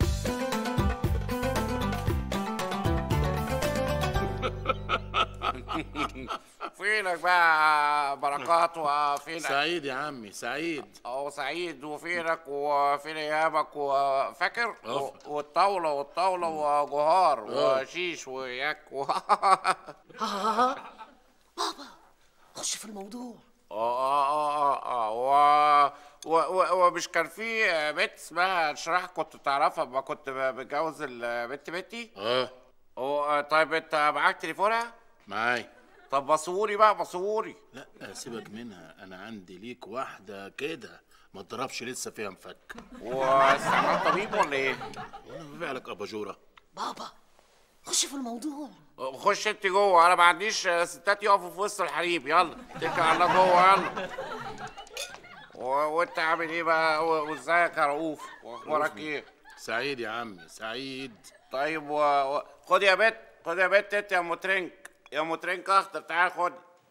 فينك بقى بركات وفينك سعيد يا عمي سعيد او سعيد وفينك وفين ايامك وفاكر و- أوف. والطاوله والطاوله وجهار أوه. وشيش وياك و... آه. بابا خش في الموضوع اه اه اه اه و و و ومش كان في بنت اسمها شرح كنت تعرفها ما كنت بتجوز البنت بنتي؟ اه اه طيب انت معاك تليفونها؟ معاي طب بصوري بقى بصوري لا سيبك منها انا عندي ليك واحده كده ما تضربش لسه فيها مفك واستعمال طبيب ولا ايه؟ وانا ببيع لك اباجوره بابا خش في الموضوع خش انت جوه انا ما عنديش ستات يقفوا في وسط الحريم يلا اتكل على الله جوه يلا و... وانت عامل ايه بقى و- وازيك يا رؤوف واخبارك ايه سعيد يا عم سعيد طيب و... و... خد يا بت خد يا بت انت يا ام ترنك يا ام ترنك اخضر تعال خد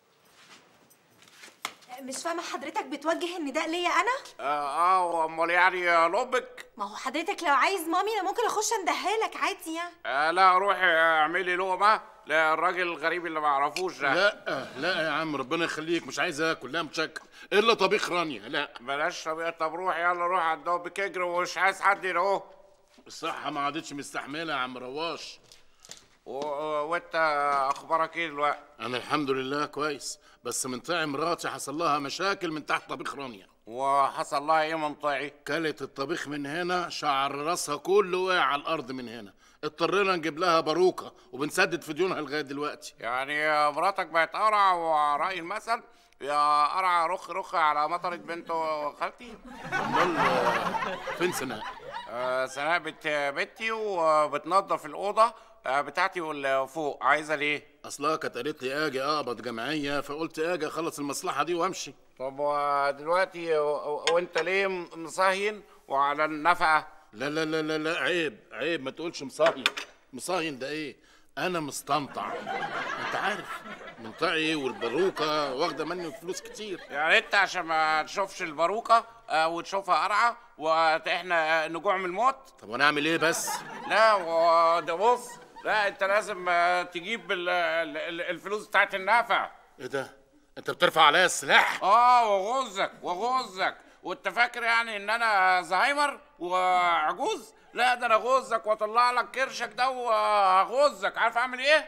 مش فاهمه حضرتك بتوجه النداء ليا انا اه اه امال يعني لبك ما هو حضرتك لو عايز مامي انا ممكن اخش اندهها لك عادي يعني آه لا روحي اعملي لقمه للراجل الغريب اللي ما اعرفوش ده لا لا يا عم ربنا يخليك مش عايز اكل لا متشكر الا طبيخ رانيا لا بلاش طبيعة طب روح يلا روح على الدوب اجري ومش عايز حد يلاقوه الصحة ما عادتش مستحملة يا عم رواش و... وانت اخبارك ايه دلوقتي؟ انا الحمد لله كويس بس من طعم مراتي حصل لها مشاكل من تحت طبيخ رانيا وحصل لها ايه من طعي؟ كلت الطبيخ من هنا شعر راسها كله وقع على الارض من هنا اضطرينا نجيب لها باروكه وبنسدد في ديونها لغايه دلوقتي يعني مراتك بقت قرع ورأي المثل يا قرع رخ رخ على مطرة بنت خالتي امال آه، فين سناء آه سناء بنت بنتي وبتنظف الأوضة آه بتاعتي واللي فوق عايزة ليه؟ اصلها كانت قالت لي اجي اقبض جمعيه فقلت اجي اخلص المصلحه دي وامشي طب ودلوقتي و- و- وانت ليه مصهين وعلى النفقة؟ لا لا لا لا لا عيب عيب ما تقولش مصاين مصاين ده ايه انا مستنطع انت عارف منطعي والباروكه واخده مني فلوس كتير يعني انت عشان ما تشوفش الباروكة آه وتشوفها قرعة واحنا نجوع من الموت طب وانا اعمل ايه بس لا وده بص لا انت لازم آه، تجيب ال- ال- ال- الفلوس بتاعت النفع ايه ده انت بترفع عليا السلاح اه وغزك وغزك وانت فاكر يعني ان انا زهايمر وعجوز لا ده انا غزك واطلع لك كرشك ده وهغزك عارف اعمل ايه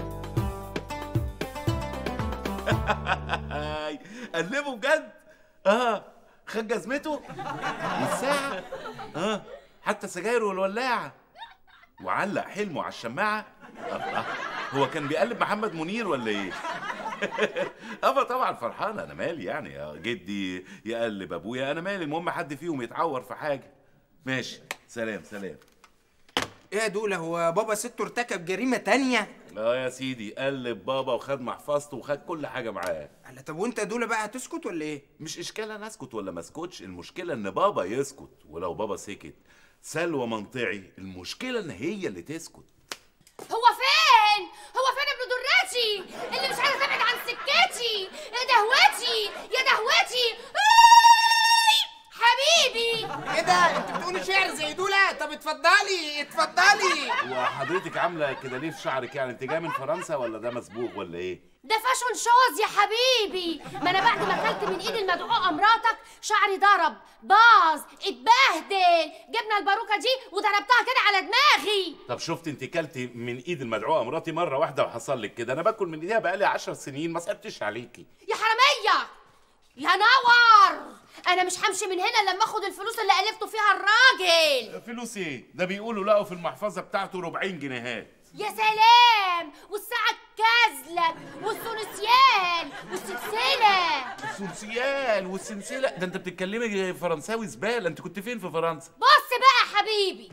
قلبه بجد اه خد جزمته والساعة اه حتى سجايره والولاعة وعلق حلمه على الشماعة الله هو كان بيقلب محمد منير ولا ايه؟ ابا طبعا فرحان انا مالي يعني يا جدي يقلب ابويا انا مالي المهم حد فيهم يتعور في حاجة ماشي سلام سلام ايه يا دولة هو بابا ست ارتكب جريمة تانية؟ اه يا سيدي قلب بابا وخد محفظته وخد كل حاجة معاه قال طب وانت يا دولة بقى هتسكت ولا ايه؟ مش اشكال انا اسكت ولا ما اسكتش المشكله ان بابا يسكت ولو بابا سكت سلوى منطعي المشكله ان هي اللي تسكت هو فين؟ هو فين ابن دراتي اللي مش عايز ابعد عن سكتي يا دهوتي يا دهوتي آي! حبيبي ايه ده انت بتقولي شعر زي دولة طب اتفضلي اتفضلي وحضرتك عامله كده ليه في شعرك يعني انت جايه من فرنسا ولا ده مسبوغ ولا ايه ده فاشون شوز يا حبيبي ما انا بعد ما اكلت من ايد المدعوقه مراتك شعري ضرب باظ اتبهدل جبنا الباروكه دي وضربتها كده على دماغي طب شفت انت كلتي من ايد المدعوقه مراتي مره واحده وحصل لك كده انا باكل من ايديها بقالي عشر سنين ما صعبتش عليكي يا حراميه يا نور انا مش همشي من هنا لما اخد الفلوس اللي قلبته فيها الراجل فلوس ايه ده بيقولوا لقوا في المحفظه بتاعته 40 جنيهات يا سلام والساعة الكازلة والثنسيان والسلسلة السنسيال والسلسله ده انت بتتكلمي فرنساوي زباله انت كنت فين في فرنسا بص بقى يا حبيبي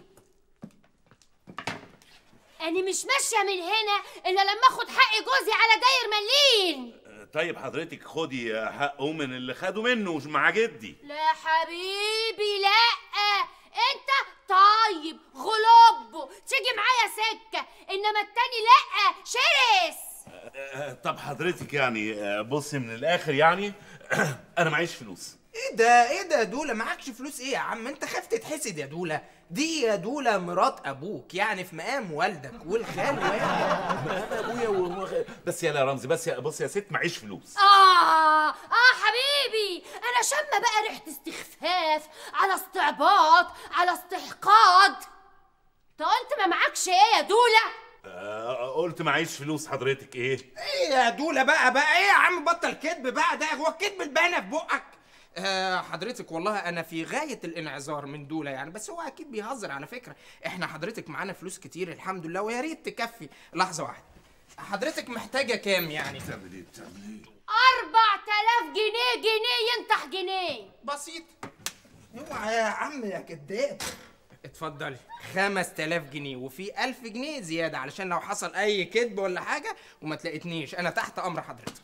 أنا مش ماشية من هنا إلا لما آخد حق جوزي على داير مليين طيب حضرتك خدي حقه من اللي خده منه مع جدي لا حبيبي لا أنت طيب غلب تيجي معايا سكة إنما التاني لا شرس آه، طب حضرتك يعني آه، بصي من الاخر يعني انا معيش فلوس ايه ده ايه ده يا دولة معكش فلوس ايه يا عم انت خايف تتحسد يا دولة دي يا دولة مرات ابوك يعني في مقام والدك والخال واحد مقام ابويا و... بس يا لا رمزي بس يا بص يا ست معيش فلوس آه آه حبيبي أنا شامة بقى ريحة استخفاف على استعباط على استحقاد أنت قلت ما معكش إيه يا دولة؟ آه قلت معيش فلوس حضرتك ايه ايه يا دوله بقى بقى ايه يا عم بطل كذب بقى ده هو الكذب البانه في بقك آه حضرتك والله انا في غايه الانعذار من دوله يعني بس هو اكيد بيهزر على فكره احنا حضرتك معانا فلوس كتير الحمد لله ويا ريت تكفي لحظه واحده حضرتك محتاجه كام يعني بتعمل ايه بتعمل ايه 4000 جنيه جنيه ينتح جنيه بسيط اوعى يا عم يا كداب اتفضلي 5000 جنيه وفي 1000 جنيه زياده علشان لو حصل اي كذب ولا حاجه وما تلاقيتنيش انا تحت امر حضرتك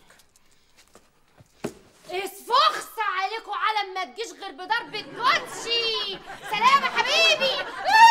اسفخس عليكم على ما تجيش غير بضرب كوتشي سلام يا حبيبي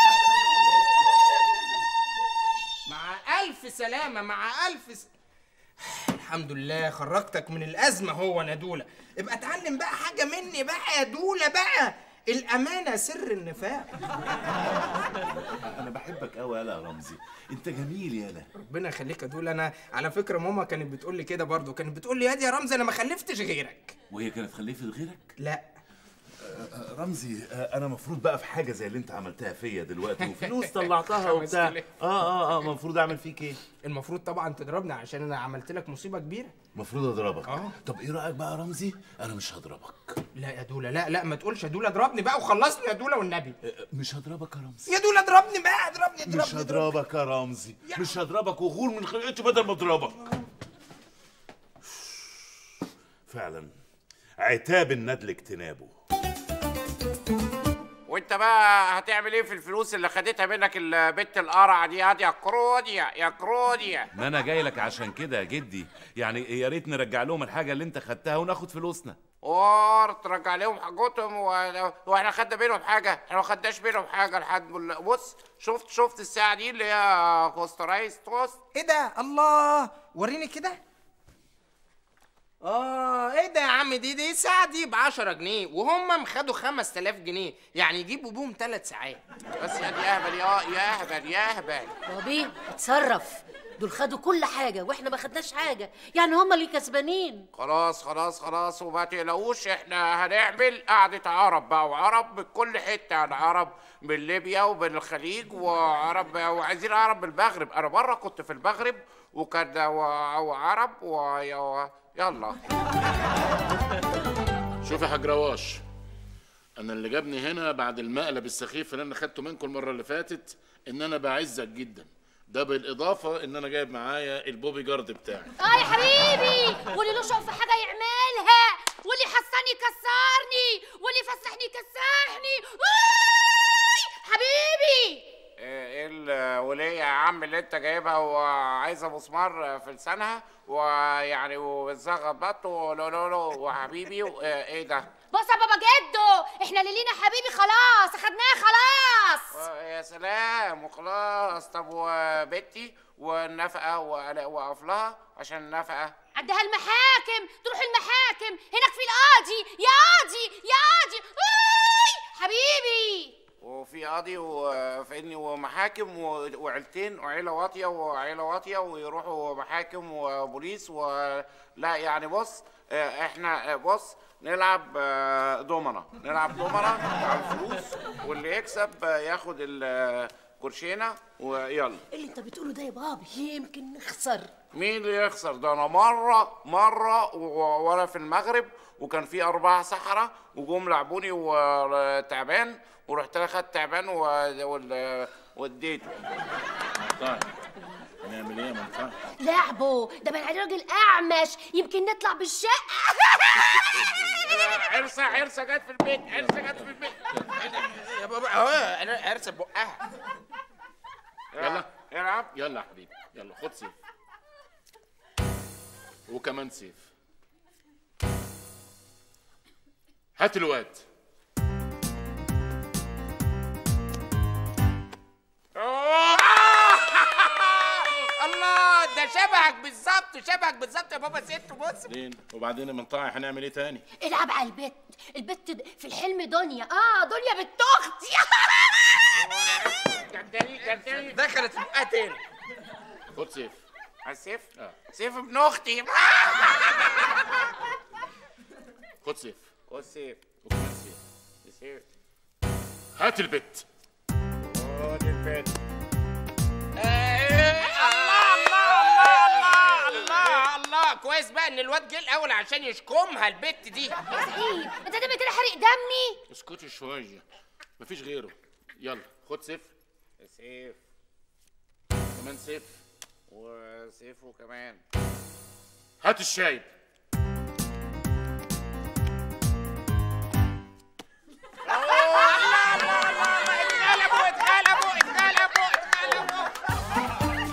مع ألف سلامة مع ألف س... الحمد لله خرجتك من الأزمة هو ندولة ابقى اتعلم بقى حاجة مني بقى يا دولة بقى الأمانة سر النفاق انا بحبك قوي يالا يا رمزي انت جميل يالا ربنا يخليك يا دولة أنا على فكرة ماما كانت بتقول لي كده برضو كانت بتقول لي يا دي يا رمزي أنا ما خلفتش غيرك وهي كانت خلفت غيرك لا آه، رمزي آه، انا مفروض بقى في حاجه زي اللي انت عملتها فيا دلوقتي وفلوس طلعتها وبتاع خمس اه اه اه المفروض اعمل فيك ايه المفروض طبعا تضربني عشان أنا عملت لك مصيبة كبيرة المفروض اضربك اه طب ايه رايك بقى يا رمزي انا مش هضربك لا يا دولة لا لا ما تقولش يا دولة اضربني بقى وخلصني يا دولة والنبي مش هضربك يا رمزي يا دولة اضربني بقى اضربني اضربني مش هضربك يا رمزي مش هضربك وغور من خلقتي بدل ما اضربك فعلا عتاب الندل اجتنابه وانت بقى هتعمل ايه في الفلوس اللي خدتها منك البت القرعه دي هات يا كروديا يا كروديا ما انا جاي لك عشان كده يا جدي يعني يا ريت نرجع لهم الحاجه اللي انت خدتها وناخد فلوسنا اور ترجع لهم حاجتهم و... واحنا خدنا منهم حاجه احنا ما خدناش منهم حاجه لحد بال- بص شفت شفت الساعه دي اللي هي كوست رايس توست ايه ده الله وريني كده اه ايه ده يا عم دي دي الساعة دي ب 10 جنيه وهم خدوا 5000 جنيه يعني يجيبوا بيهم ثلاث ساعات بس يا دي اهبل يا يا اهبل يا اهبل بابي اتصرف دول خدوا كل حاجة واحنا ما خدناش حاجة يعني هم اللي كسبانين خلاص خلاص خلاص وما تقلقوش احنا هنعمل قعدة عرب بقى وعرب من كل حتة يعني عرب من ليبيا ومن الخليج وعرب وعايزين عرب من المغرب انا مرة كنت في المغرب وكان و- وعرب و... يلا شوف يا حاج رواش انا اللي جابني هنا بعد المقلب السخيف اللي انا خدته منكم المره اللي فاتت ان انا بعزك جدا ده بالاضافه ان انا جايب معايا البوبي جارد بتاعي اه يا حبيبي واللي له شوق في حاجه يعملها واللي حسني يكسرني واللي يفسحني يكسحني أوي! حبيبي ايه الولية يا عم اللي انت جايبها وعايزة مسمار في لسانها ويعني وبتزغط بط ولو لو لو وحبيبي و- ايه ده؟ بص يا بابا جدو احنا اللي لينا حبيبي خلاص اخدناه خلاص يا سلام وخلاص طب وبنتي والنفقة وعلى- وقفلها عشان النفقة عندها المحاكم تروح المحاكم هناك في القاضي يا قاضي يا قاضي أوي! حبيبي وفي قاضي وفإني ومحاكم و- وعيلتين وعيلة واطية وعيلة واطية ويروحوا محاكم وبوليس ولا يعني بص اه، احنا اه، بص نلعب اه، دومنة نلعب دومنة على الفلوس واللي يكسب اه، ياخد الكرشينة ويلا اللي انت بتقوله ده يا بابي يمكن نخسر مين اللي يخسر ده انا مره مره و- وانا في المغرب وكان في اربعه سحره وجم لعبوني وتعبان ورحت انا خدت تعبان و- وال- واديته طيب هنعمل ايه ما ينفعش لعبه ده بقى راجل اعمش يمكن نطلع بالشقه عرسه عرسه جت في البيت عرسه جت في البيت يا بابا اهو انا عرس بقها يلا العب يلا يا حبيبي يلا خد سيف وكمان سيف هات الواد الله ده شبهك بالظبط شبهك بالظبط يا بابا ست بص بعدين وبعدين من طاعي هنعمل ايه تاني العب على البت البت د- في الحلم دنيا اه دنيا بنت اختي دخلت في بقها تاني خد سيف على السيف اه سيف ابن اختي خد سيف خد سيف وكمان سيف سيف هات البت خد البيت آه، كويس بقى ان الواد جه الاول عشان يشكمها البت دي يا سعيد انت دمك كده حرق دمي اسكتي شويه مفيش غيره يلا خد صفر سيف كمان صفر وسيفه كمان هات الشايب اتغلبوا اتغلبوا اتغلبوا اتغلبوا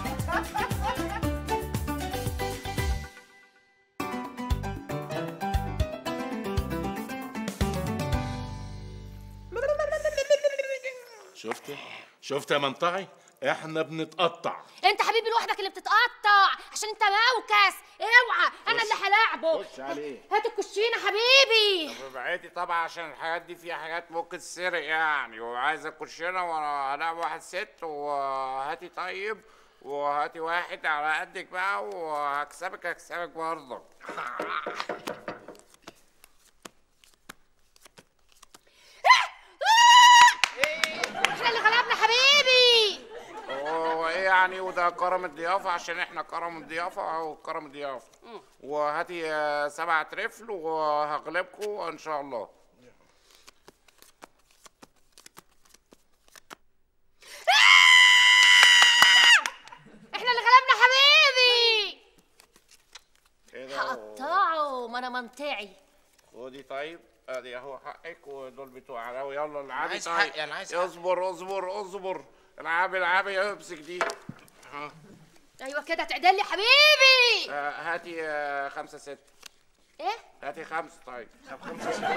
شفت شفت يا منطعي احنا بنتقطع انت حبيبي لوحدك اللي بتتقطع عشان انت موكس اوعى انا اللي هلاعبه خش عليه هات الكوتشينه حبيبي بعيدي طبعا عشان الحاجات دي فيها حاجات ممكن تسرق يعني وعايزه كوتشينه وانا هلاعب واحد ست وهاتي طيب وهاتي واحد على قدك بقى وهكسبك هكسبك برضه احنا اللي غلبنا حبيبي وايه يعني وده كرم الضيافه عشان احنا كرم الضيافه او كرم الضيافه وهاتي آه، سبعة رفل وهغلبكم ان شاء الله احنا اللي غلبنا حبيبي كده هقطعه ما انا منطعي خدي طيب ادي اهو حقك ودول بتوع علاوي يلا العبي عايز طيب حقي، أنا عايز حقي. اصبر اصبر اصبر العبي العبي امسك دي ها. ايوه كده تعدل لي حبيبي آه، هاتي آه، خمسة ست ايه هاتي خمسة طيب طب خمسة ست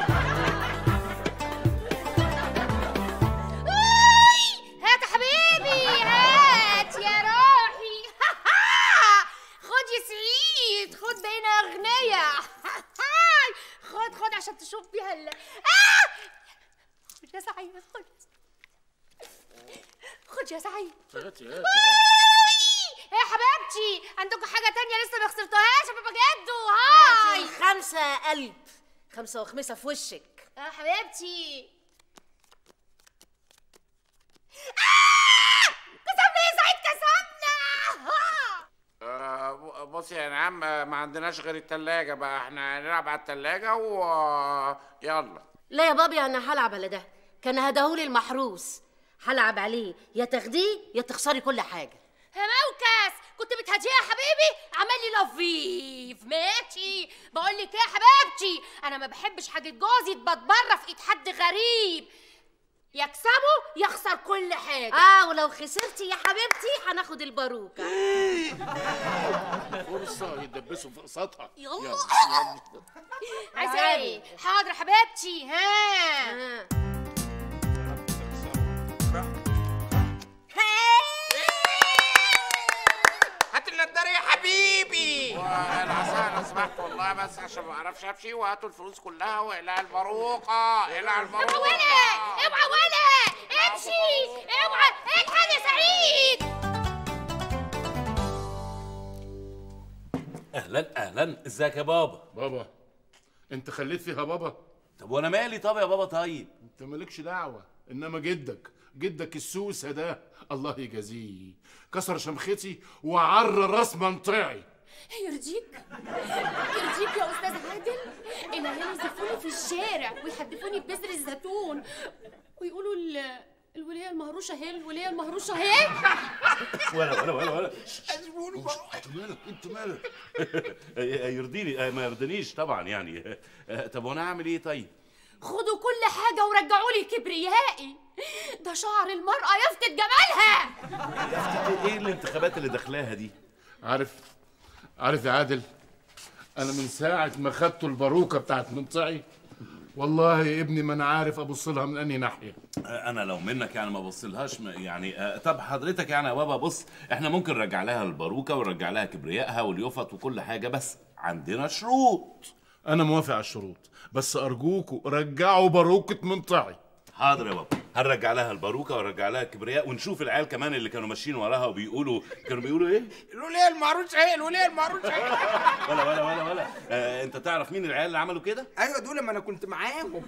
هات يا حبيبي هات يا روحي خد يا سعيد خد بين اغنياء خد خد عشان تشوف بيها ال آه! خد يا سعيد خد خد يا سعيد هاتي وي! هاتي يا حبيبتي عندكم حاجة تانية لسه ما خسرتوهاش يا بابا جدو هاي خمسة قلب خمسة وخمسة في وشك يا حبيبتي كسبنا يا سعيد كسبنا آه، ب- بصي يا نعم آه، ما عندناش غير التلاجة بقى احنا هنلعب على التلاجة و يلا لا يا بابي انا هلعب على ده كان هداهولي المحروس هلعب عليه يا تاخديه يا تخسري كل حاجة يا موكس كنت بتهديه يا حبيبي عمل لي لفيف ماشي بقول لك ايه يا حبيبتي انا ما بحبش حاجه جوزي تبقى بره في ايد حد غريب يكسبه يخسر كل حاجه اه ولو خسرتي يا حبيبتي هناخد الباروكة فرصة يدبسوا في قسطها يلا. يلا عايزه ايه حاضر يا حبيبتي ها هات النضارة يا حبيبي العصا لو سمحت والله بس عشان ما اعرفش امشي وهاتوا الفلوس كلها والى الباروقة الى الباروقة ولا اوعى ولا امشي اوعى الحق يا سعيد اهلا اهلا ازيك يا بابا بابا انت خليت فيها بابا طب وانا مالي طب يا بابا طيب انت مالكش دعوة انما جدك جدك السوسة ده الله يجازيه كسر شمختي وعر راس منطعي يرضيك يرضيك يا استاذ عادل العيال يزفوني في الشارع ويحدفوني ببذر الزيتون ويقولوا ال- الوليه المهروشه هي الوليه المهروشه هي ولا ولا ولا ولا انت مالك انت مالك يرضيني ما يرضينيش طبعا يعني طب وانا اعمل ايه طيب خدوا كل حاجه ورجعوا لي كبريائي ده شعر المرأة يفتت جمالها ايه الانتخابات اللي داخلاها دي عارف عارف يا عادل انا من ساعة ما خدت الباروكة بتاعت منطعي والله يا ابني ما انا عارف ابص لها من انهي ناحية انا لو منك يعني ما بصلهاش ما- يعني آه، طب حضرتك يعني يا بابا بص احنا ممكن نرجع لها الباروكه ونرجع لها كبريائها واليفط وكل حاجه بس عندنا شروط انا موافق على الشروط بس ارجوكوا رجعوا باروكة منطعي حاضر يا بابا هنرجع لها الباروكه ونرجع لها الكبرياء ونشوف العيال كمان اللي كانوا ماشيين وراها وبيقولوا كانوا بيقولوا ايه الوليه المهروسة هي الوليه المهروسة هي ولا ولا ولا ولا آه انت تعرف مين العيال اللي عملوا كده ايوه دول ما انا كنت معاهم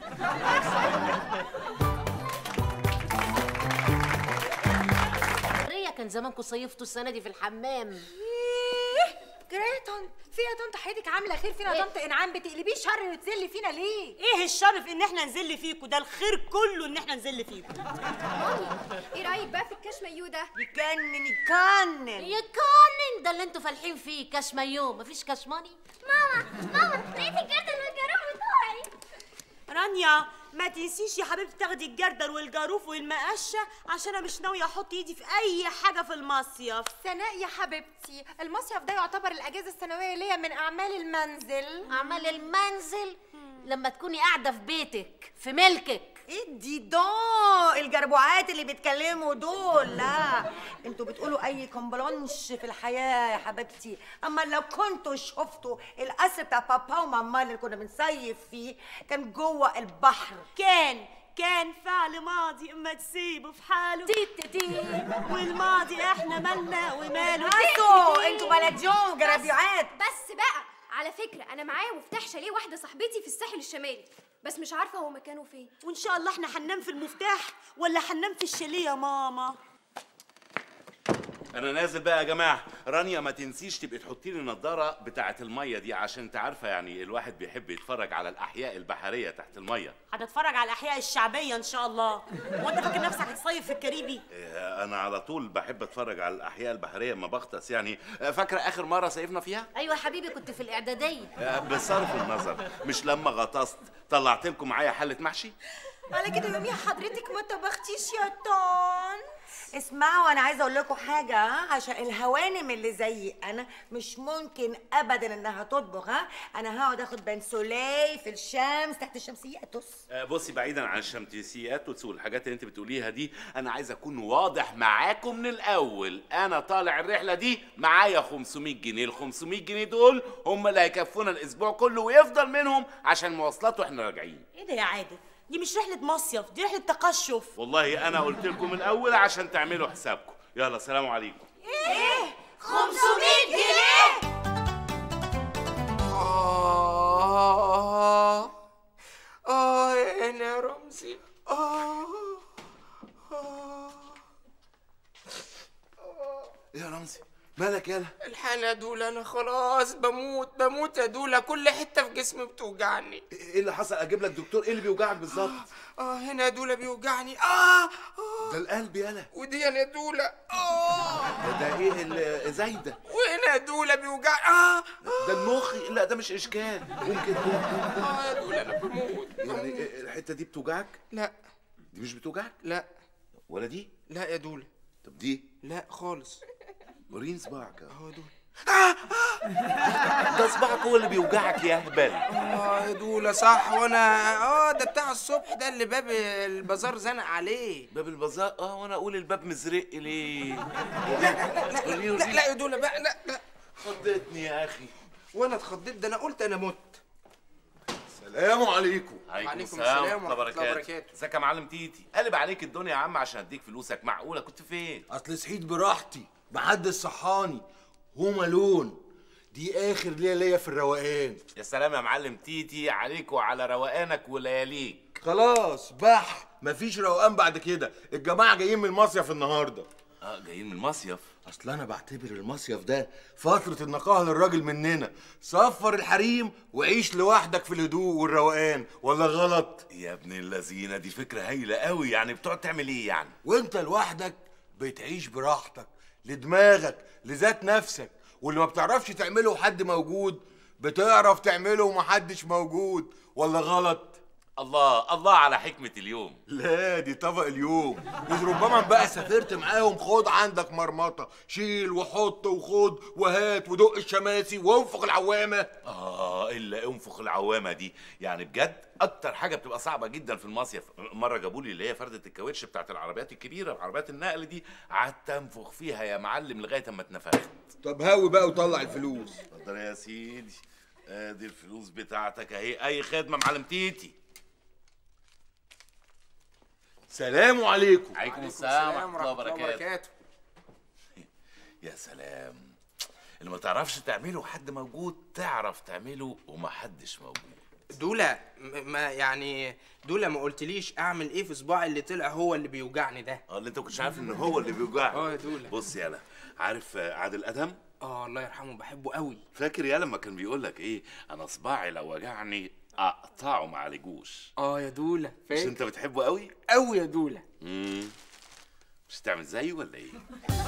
ريا كان زمانكم صيفتوا السنة دي في الحمام جرى يا طنط في يا طنط حياتك عامله خير فينا يا طنط انعام بتقلبيه شر وتذلي فينا ليه ايه الشر في ان احنا نذل فيكوا ده الخير كله ان احنا نذل فيكوا ايه رايك بقى في الكشميو ده يكنن يكنن يكنن ده اللي انتوا فالحين فيه كشميو مفيش كشماني ماما ماما لقيت الجردل والجاروف بتوعي رانيا ما تنسيش يا حبيبتي تاخدي الجردل والجاروف والمقشه عشان انا مش ناويه احط ايدي في اي حاجه في المصيف سناء يا حبيبتي المصيف ده يعتبر الاجازه السنويه ليا من اعمال المنزل اعمال المنزل لما تكوني قاعده في بيتك في ملكك ادي دون الجربوعات اللي بيتكلموا دول لا انتوا بتقولوا اي كومبلونش في الحياه يا حبيبتي اما لو كنتوا شفتوا القصر بتاع بابا وماما اللي كنا بنصيف فيه كان جوه البحر كان كان فعل ماضي اما تسيبه في حاله تي تي والماضي احنا مالنا وماله انتوا انتوا بلديون جرابيعات بس بقى على فكره انا معايا مفتاح شاليه واحده صاحبتي في الساحل الشمالي بس مش عارفه هو مكانه فين وان شاء الله احنا هننام في المفتاح ولا هننام في الشاليه يا ماما انا نازل بقى يا جماعه رانيا ما تنسيش تبقي تحطي لي النضاره بتاعه الميه دي عشان انت عارفه يعني الواحد بيحب يتفرج على الاحياء البحريه تحت الميه هتتفرج على الاحياء الشعبيه ان شاء الله وانت فاكر نفسك هتصيف في الكاريبي إيه، انا على طول بحب اتفرج على الاحياء البحريه لما بغطس يعني آه، فاكره اخر مره صيفنا فيها ايوه حبيبي كنت في الاعداديه آه، بصرف النظر مش لما غطست طلعت لكم معايا حله محشي على كده يوميها حضرتك ما طبختيش يا طنط اسمعوا انا عايزه اقول لكم حاجه ها عشان الهوانم اللي زيي انا مش ممكن ابدا انها تطبخ ها انا هقعد اخد بنسولي في الشمس تحت الشمسيات آه، بصي بعيدا عن الشمتيسيات والحاجات اللي انت بتقوليها دي انا عايز اكون واضح معاكم من الاول انا طالع الرحله دي معايا 500 جنيه ال 500 جنيه دول هم اللي هيكفونا الاسبوع كله ويفضل منهم عشان مواصلات واحنا راجعين ايه ده يا عادل دي مش رحله مصيف دي رحله تقشف والله انا قلت لكم من الاول عشان تعملوا حسابكم يلا سلام عليكم ايه 500 جنيه آه آه أنا يا رمزي آه آه يا رمزي مالك يالا الحالة دول أنا خلاص بموت بموت يا دولة كل حتة في جسمي بتوجعني ايه اللي حصل اجيب لك دكتور ايه اللي بيوجعك بالظبط آه هنا يا دولة بيوجعني آه ده القلب يالا ودي يا دولة آه ده ايه اللي زايده وهنا يا دولة بيوجعني آه ده المخ لا ده مش اشكال ممكن آه يا دولة أنا بموت يعني إيه الحته دي بتوجعك لا دي مش بتوجعك لا ولا دي لا يا دولة طب دي لا خالص وريني صباعك اهو اهو دول ده صباعك هو اللي بيوجعك يا هبل اه يا دولة صح وانا اه ده بتاع الصبح ده اللي باب البازار زنق عليه باب البازار اه وانا اقول الباب مزرق ليه لا لا لا يا دولة بقى لا لا خضتني يا اخي وانا اتخضيت ده انا قلت انا مت السلام عليكم وعليكم السلام السلام ورحمه ورحمة الله الله وبركاته وبركاته. ازيك يا معلم تيتي قلب عليك الدنيا يا عم عشان اديك فلوسك معقوله كنت فين اصل صحيت براحتي محدش صحاني هما لون دي اخر ليله ليا في الروقان يا سلام يا معلم تيتي عليك وعلى روقانك ولياليك خلاص بح مفيش روقان بعد كده الجماعه جايين من المصيف النهارده اه جايين من المصيف اصل انا بعتبر المصيف ده فتره النقاهه للراجل مننا صفر الحريم وعيش لوحدك في الهدوء والروقان ولا غلط يا ابن اللذينه دي فكره هايله قوي يعني بتقعد تعمل ايه يعني وانت لوحدك بتعيش براحتك لدماغك لذات نفسك واللي ما بتعرفش تعمله وحد موجود بتعرف تعمله ومحدش موجود ولا غلط الله الله على حكمه اليوم لا دي طبق اليوم إذ ربما بقى سافرت معاهم خد عندك مرمطة شيل وحط وخد وهات ودق الشماسي وانفخ العوامة اه الا انفخ العوامه دي يعني بجد اكتر حاجه بتبقى صعبه جدا في المصيف مره جابوا لي اللي هي فرده الكاوتش بتاعت العربيات الكبيره عربيات النقل دي قعدت انفخ فيها يا معلم لغايه اما اتنفخت طب هاوي بقى وطلع الفلوس اتفضل يا سيدي ادي الفلوس بتاعتك اهي اي خدمه معلم تيتي سلام عليكم عليكم السلام ورحمه الله وبركاته يا سلام اللي ما تعرفش تعمله وحد موجود تعرف تعمله ومحدش موجود دولة م- ما يعني دولة ما قلتليش اعمل ايه في صباعي اللي طلع هو اللي بيوجعني ده اه اللي انت كنتش عارف ان هو اللي بيوجعك اه يا دولة بص يالا عارف آه، عادل ادهم اه الله يرحمه بحبه قوي فاكر يا لما كان بيقول لك ايه انا صباعي لو وجعني اقطعه ما عليجوش اه يا دوله مش فاكر انت بتحبه قوي قوي يا دوله امم مش تعمل زيه ولا ايه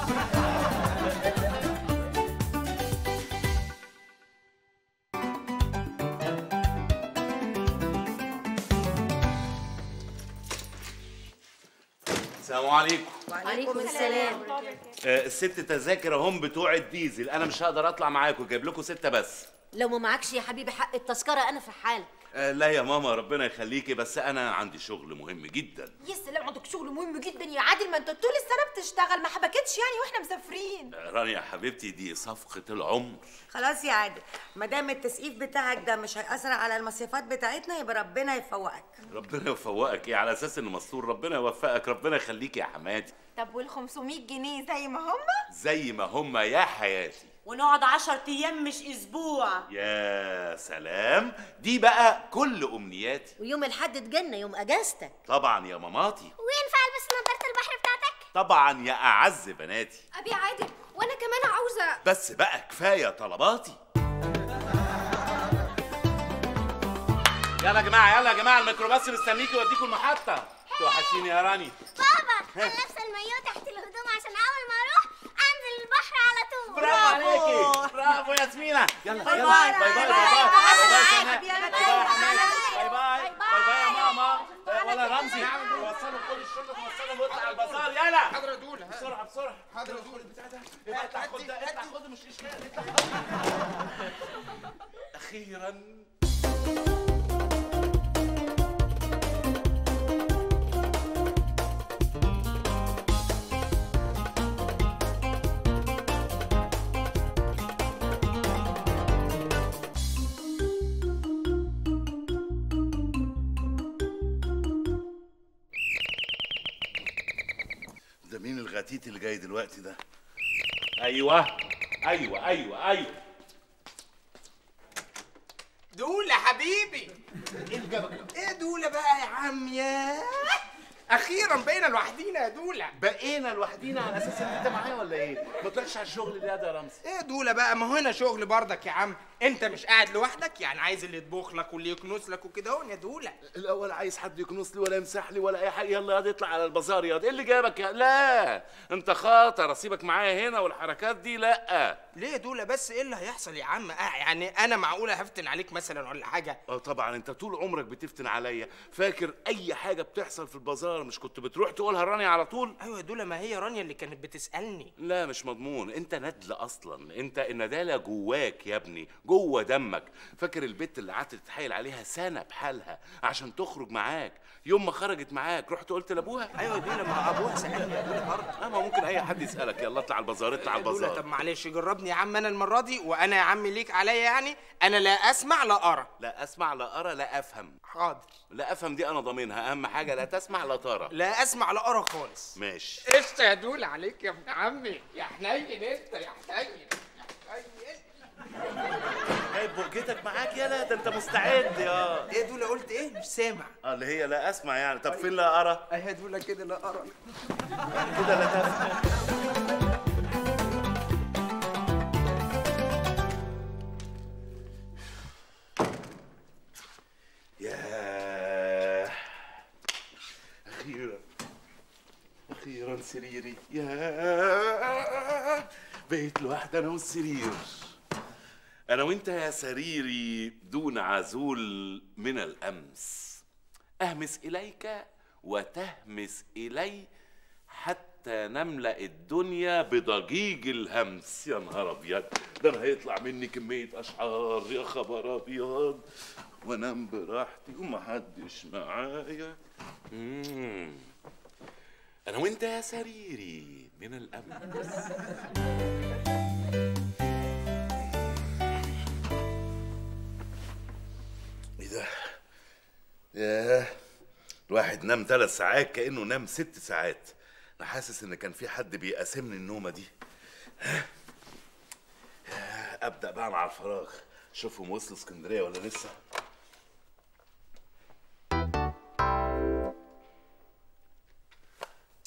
السلام عليكم وعليكم السلام آه، الست تذاكر اهم بتوع الديزل انا مش هقدر اطلع معاكم جايب لكم ستة بس لو ما معكش يا حبيبي حق التذكرة أنا في حالك آه، لا يا ماما ربنا يخليكي بس انا عندي شغل مهم جدا يا سلام عندك شغل مهم جدا يا عادل ما انت طول السنه بتشتغل ما حبكتش يعني واحنا مسافرين آه، رانيا حبيبتي دي صفقة العمر خلاص يا عادل ما دام التسقيف بتاعك ده مش هيأثر على المصيفات بتاعتنا يبقى ربنا يفوقك ربنا يفوقك ايه على اساس انه مستور ربنا يوفقك ربنا يخليكي يا حماتي طب وال 500 جنيه زي ما هم زي ما هما يا حياتي ونقعد 10 ايام مش اسبوع يا سلام دي بقى كل امنياتي ويوم الحد اتجنى يوم أجازتك طبعا يا ماماتي وينفع البس نظاره البحر بتاعتك طبعا يا اعز بناتي ابي عادل وانا كمان عاوزه بس بقى كفايه طلباتي يلا يا جماعه يلا يا جماعه الميكروباص مستنيكي يوديكم المحطه توحشيني يا راني بابا انا لابسه المايوه تحت الهدوم عشان اول ما اروح انزل البحر على طول برافو عليكي برافو ياسمينة يلا باي يلا باي. باي باي باي باي باي. باي باي باي باي باي باي باي يا ماما ولا رمزي وصلوا كل الشنطه توصلوا واطلع على البازار يلا حاضر يا دوله بسرعه بسرعه حاضر يا دوله البتاع ده يبقى اطلع خد ده اطلع خد مش اشكال اطلع اخيرا ده مين الغتيت اللي جاي دلوقتي ده ايوه ايوه ايوه ايوه دوله حبيبي ايه دوله بقى يا عم يا اخيرا بقينا لوحدينا يا دوله بقينا لوحدينا على اساس ان انت معايا ولا ايه ما طلعش على الشغل ده يا رمزي ايه دوله بقى ما هو هنا شغل برضك يا عم انت مش قاعد لوحدك يعني عايز اللي يطبخ لك واللي يكنس لك وكده اهو يا دوله الاول عايز حد يكنس لي ولا يمسح لي ولا اي حاجه يلا يا اطلع على البازار يا ايه اللي جابك يا لا انت خاطر اسيبك معايا هنا والحركات دي لا ليه يا دوله بس ايه اللي هيحصل يا عم آه يعني انا معقوله هفتن عليك مثلا ولا حاجه اه طبعا انت طول عمرك بتفتن عليا فاكر اي حاجه بتحصل في البازار مش كنت بتروح تقولها لرانيا على طول ايوه يا دوله ما هي رانيا اللي كانت بتسالني لا مش مضمون انت ندل اصلا انت الندالة جواك يا ابني جوه دمك فاكر البت اللي قعدت تتحايل عليها سنه بحالها عشان تخرج معاك يوم ما خرجت معاك رحت قلت لابوها ايوه يا دوله ما ابوها سالني يا دوله برضه اه ما ممكن اي حد يسالك يلا اطلع على البازار اطلع على دوله البازار طب معلش جربني يا عم انا المره دي وانا يا عم ليك عليا يعني انا لا اسمع لا ارى لا اسمع لا ارى لا افهم حاضر لا افهم دي انا ضامنها اهم حاجه لا تسمع لا ترى لا اسمع لا ارى خالص ماشي قشطه يا دوله عليك يا ابن عمي يا حنين انت يا حنين جايب بوجتك معاك يلا ده انت مستعد يا ايه دوله قلت ايه مش سامع اه اللي هي لا اسمع يعني طب فين لا ارى اهي دوله كده لا ارى كده لا تفهم ياه اخيرا اخيرا سريري ياه بقيت لوحدي انا والسرير انا وانت يا سريري دون عزول من الامس اهمس اليك وتهمس الي حتى نملا الدنيا بضجيج الهمس يا نهار ابيض ده انا هيطلع مني كميه اشعار يا خبر ابيض وانام براحتي ومحدش معايا مم. انا وانت يا سريري من الامس ايه ده ياه الواحد نام ثلاث ساعات كانه نام ست ساعات انا حاسس ان كان في حد بيقاسمني النومه دي ها؟ ياه، ابدا بقى مع الفراغ شوفهم وصلوا اسكندريه ولا لسه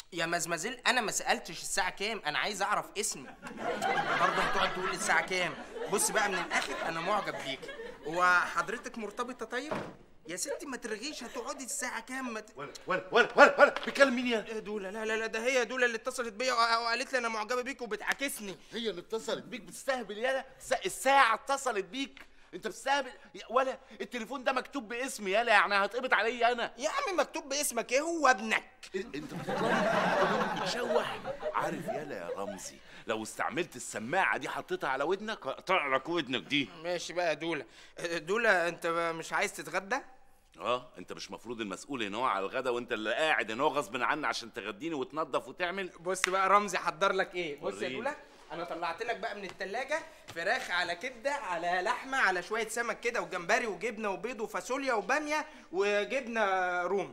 يا مزمزيل انا ما سالتش الساعه كام انا عايز اعرف اسمي برضه هتقعد تقول لي الساعه كام بص بقى من الاخر انا معجب بيك هو حضرتك مرتبطه طيب يا ستي ما ترغيش هتقعدي الساعه كام ما ت... ولا ولا ولا ولا ولا بيكلم مين يا دولا لا لا لا ده هي دولا اللي اتصلت بيا وق- وقالت لي انا معجبه بيك وبتعاكسني هي اللي اتصلت بيك بتستهبل يالا الس- الساعة اتصلت بيك انت بتستهبل يا- ولا التليفون ده مكتوب باسمي يالا يعني هتقبض عليا انا يا عم مكتوب باسمك ايه هو ابنك انت بتطلع بتشوح عارف يالا يا رمزي لو استعملت السماعة دي حطيتها على ودنك هقطع لك ودنك دي ماشي بقى يا دولا دولا انت مش عايز تتغدى اه انت مش مفروض المسؤول هنا هو على الغدا وانت اللي قاعد هنا هو غصب عني عشان تغديني وتنظف وتعمل بص بقى رمزي حضر لك ايه بص يا وريني. دولا انا طلعت لك بقى من التلاجة فراخ على كبده على لحمه على شويه سمك كده وجمبري وجبنه وبيض وفاصوليا وباميه وجبنه رومي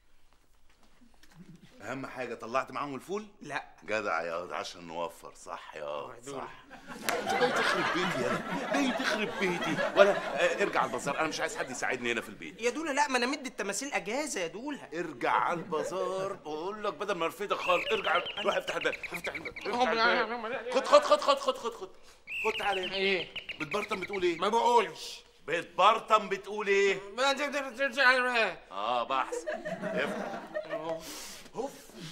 اهم حاجة طلعت معاهم الفول لا جدع يا واد عشان نوفر صح يا دول. صح انت جاي تخرب بيتي يا جاي تخرب بيتي ولا اه، ارجع البازار انا مش عايز حد يساعدني هنا في البيت يا دولا لا ما انا مدي التماثيل اجازه يا دولا ارجع على البازار بقول لك بدل ما ارفدك خالص ارجع روح افتح الباب افتح الباب افتح الباب خد خد خد خد خد خد خد خد تعالى هنا ايه بتبرطم بتقول ايه ما بقولش بتبرطم بتقول ايه ما انت بترجع اه بحث افتح اوف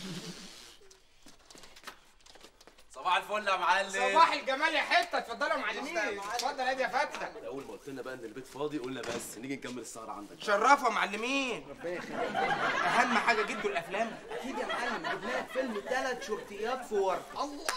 صباح الفل يا معلم صباح الجمال يا حته اتفضلوا يا معلمين اتفضل يا يا فتحي اول ما قلت لنا بقى ان البيت فاضي قلنا بس نيجي نكمل السهره عندك شرفوا يا معلمين ربنا يخليك اهم حاجه جدوا الافلام اكيد يا معلم جبنا لك فيلم ثلاث شرطيات في ورد الله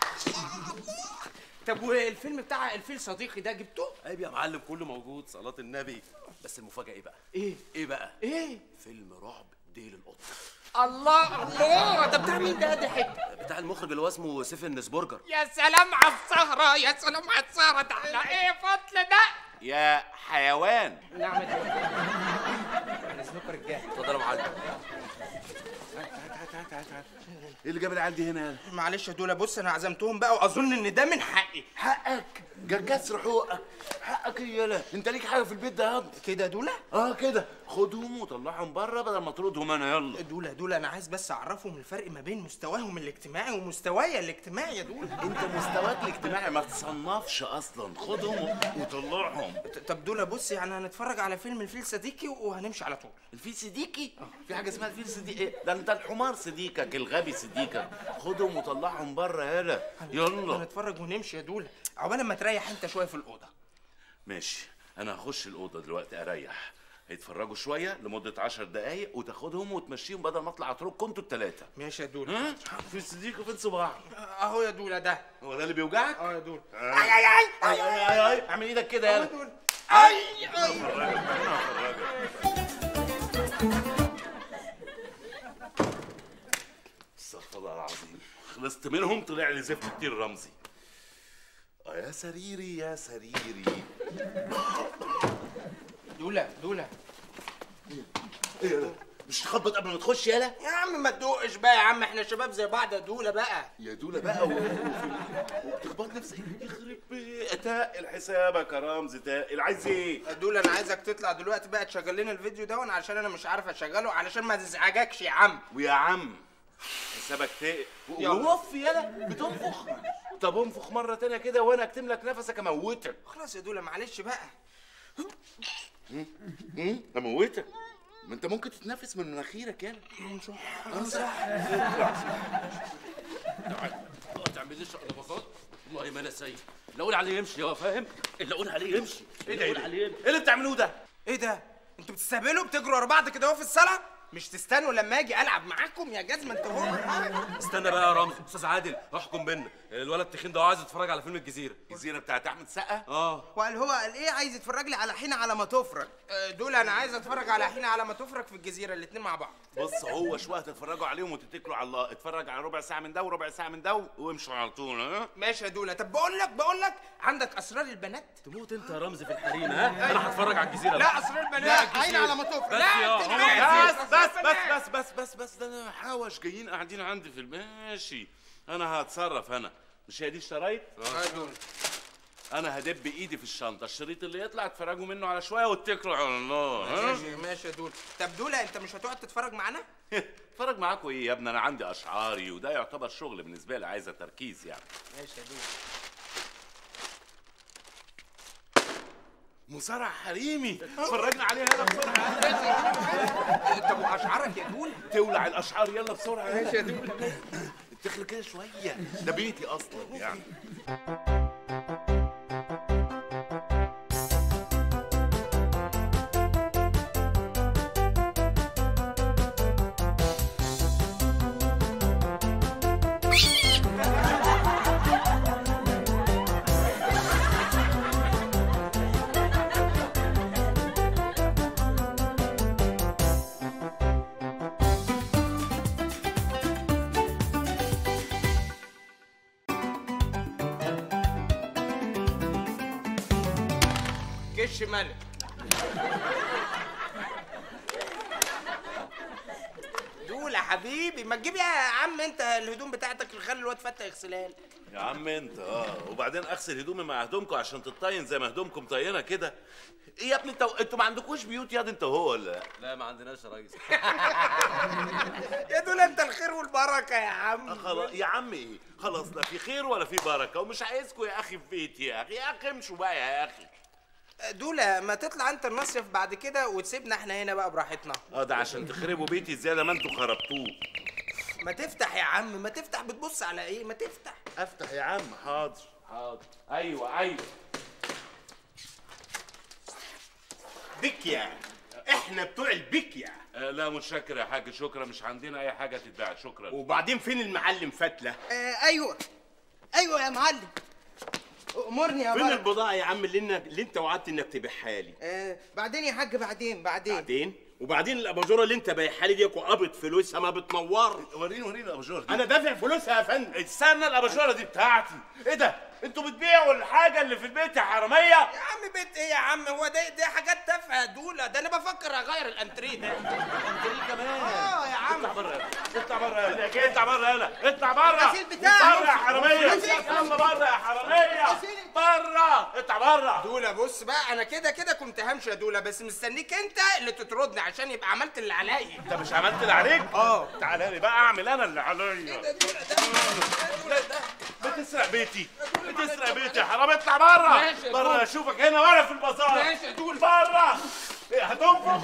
طب والفيلم بتاع الفيل صديقي ده جبتوه عيب يا معلم كله موجود صلاه النبي بس المفاجاه ايه بقى ايه ايه بقى ايه فيلم رعب ديل القط الله الله ده بتاع مين ده ده حته بتاع المخرج اللي هو اسمه سيفن نسبورجر يا سلام على السهره يا سلام على السهره ده احنا ايه فضل ده يا حيوان نعم على اذنكم رجاله اتفضل يا معلم ايه اللي جاب العيال دي هنا يالا معلش يا دولا بص انا عزمتهم بقى واظن ان ده من حقي حقك جا كسر حقوقك حقك إيه يالا انت ليك حاجه في البيت ده يا كده يا دولا اه كده خدهم وطلعهم بره بدل ما تطردهم انا يلا دولا دولا انا عايز بس اعرفهم الفرق ما بين مستواهم الاجتماعي ومستوايا الاجتماعي يا دولا انت مستواك الاجتماعي ما تصنفش اصلا خدهم وطلعهم طب دولا بص يعني هنتفرج على فيلم الفيل صديقي وهنمشي على طول الفيل صديقي في حاجه اسمها الفيل صديقي ده انت الحمار صديقك الغبي صديقك خدهم وطلعهم بره يالا يلا هنتفرج ونمشي يا دولا عقبال ما تريح انت شويه في الاوضه ماشي انا هخش الاوضه دلوقتي اريح هيتفرجوا شويه لمده عشر دقايق وتاخدهم وتمشيهم بدل ما اطلع اترك كنتوا الثلاثه ماشي يا دولا ها في صديق وفين صباع اهو يا دولا ده هو ده اللي بيوجعك اه يا دولا اي اي اي اي اي اي اي اعمل ايدك كده يلا اي اي استغفر الله العظيم خلصت منهم طلع لي زفت كتير رمزي اه يا سريري يا سريري دولا دولا ايه ده مش تخبط قبل ما تخش يالا يا عم ما تدوقش بقى يا عم احنا شباب زي بعض يا دولا بقى يا دولا بقى و- وفي- وبتخبط نفسك يخرب بيت تقل حسابك يا رمزي تقل عايز ايه يا دولا انا عايزك تطلع دلوقتي بقى تشغل لنا الفيديو ده وانا عشان انا مش عارف اشغله علشان ما تزعجكش يا عم ويا عم حسابك تقل يلا. ووف يالا بتنفخ طب انفخ مره تانية كده وانا اكتم لك نفسك اموتك خلاص يا دولا معلش بقى امم اموتك ما انت ممكن تتنفس من مناخيرك يالا اه صح ما تعمليش قلبصات والله ما انا سيء اللي اقول عليه يمشي هو فاهم اللي اقول عليه يمشي ايه اللي ده ايه اقول ده؟ عليه يمشي ايه اللي بتعملوه ده ايه ده انتوا بتستهبلوا بتجروا ورا بعض كده اهو في الصاله مش تستنوا لما اجي العب معاكم يا جزمه انت هو استنى بقى يا رمزي استاذ عادل احكم بينا الولد التخين ده عايز يتفرج على فيلم الجزيره الجزيره بتاعت احمد سقا اه وقال هو قال ايه عايز يتفرج لي على حين على ما تفرج آه، دول انا عايز اتفرج على حين على ما تفرج في الجزيره الاتنين مع بعض بص هو شويه تتفرجوا عليهم وتتكلوا على الله اتفرج على ربع ساعه من ده وربع ساعه من ده وامشوا على طول ها ماشي يا دولا طب بقول لك بقول لك عندك اسرار البنات تموت انت يا رمزي في الحريم ها انا هتفرج على الجزيره لا بقى. اسرار لا، البنات الجزيرة. عين على ما تفرج بس لا يا انت هو ناسي. بس أسرار بس بس البنات. بس بس بس ده انا حوش جايين قاعدين عندي في الب- ماشي انا هتصرف انا مش هي دي الشرايط اه يا دولا انا هدب ايدي في الشنطه الشريط اللي يطلع تفرجوا منه على شويه واتكلوا على الله ها ماشي ماشي يا دولا طب دولا انت مش هتقعد تتفرج معانا اتفرج معاكوا ايه يا ابني انا عندي اشعاري وده يعتبر شغل بالنسبه لي عايزه تركيز يعني ماشي يا دولا مصارع حريمي اتفرجنا عليها يلا بسرعه طب واشعارك يا دولا تولع الاشعار يلا بسرعه ماشي يا دولا اتخلي كده شويه ده بيتي اصلا يعني كش ملك دولا حبيبي ما تجيب يا عم انت الهدوم بتاعتك اللي خلي الواد فتح يغسلها لك يا عم انت اه وبعدين اغسل هدومي مع هدومكم عشان تطين زي ما هدومكم طينه كده ايه يا ابني انت انتوا ما عندكوش بيوت ياض انت وهو ولا لا؟ لا ما عندناش يا ريس يا دولا انت الخير والبركه يا عم آه خلاص يا عم ايه خلاص لا في خير ولا في بركه ومش عايزكم يا اخي في بيتي يا اخي يا اخي امشوا بقى يا اخي دولا ما تطلع انت المصيف بعد كده وتسيبنا احنا هنا بقى براحتنا اه ده عشان تخربوا بيتي زياده ما انتوا خربتوه ما تفتح يا عم ما تفتح بتبص على ايه ما تفتح افتح يا عم حاضر حاضر ايوه ايوه بكيا احنا بتوع البكيا آه لا متشكر يا حاج شكرا مش عندنا اي حاجه تتباع شكرا وبعدين فين المعلم فتله آه ايوه ايوه يا معلم امرني يا فين بابا البضاعه يا عم اللي, إنك اللي انت وعدت انك تبيعها لي آه بعدين يا حاج بعدين بعدين بعدين وبعدين الاباجوره اللي انت بايعها لي دي قابض فلوسها ما بتنور وريني وريني الاباجوره دي انا دافع فلوسها يا فندم استنى الاباجوره دي بتاعتي ايه ده انتوا بتبيعوا الحاجه اللي في البيت يا حراميه يا عم بيت ايه يا عم هو ده دي حاجات تافهه دولا ده انا بفكر اغير الانتريه ده الانتريه كمان اه يا عم اطلع بره اطلع بره يلا اطلع بره يلا اطلع بره الغسيل بتاعي. بره يا حراميه الغسيل. يلا بره يا حراميه بره اطلع بره دولا بص بقى انا كده كده كنت همشي يا دولا بس مستنيك انت اللي تطردني عشان يبقى عملت اللي عليا انت مش عملت اللي عليك اه تعالى لي بقى اعمل انا اللي عليا بتسرق بيتي بتسرق بيتي يا حرام اطلع بره ماشي يا بره دول. اشوفك هنا ولا في البازار ماشي يا دول. بره إيه، هتنفخ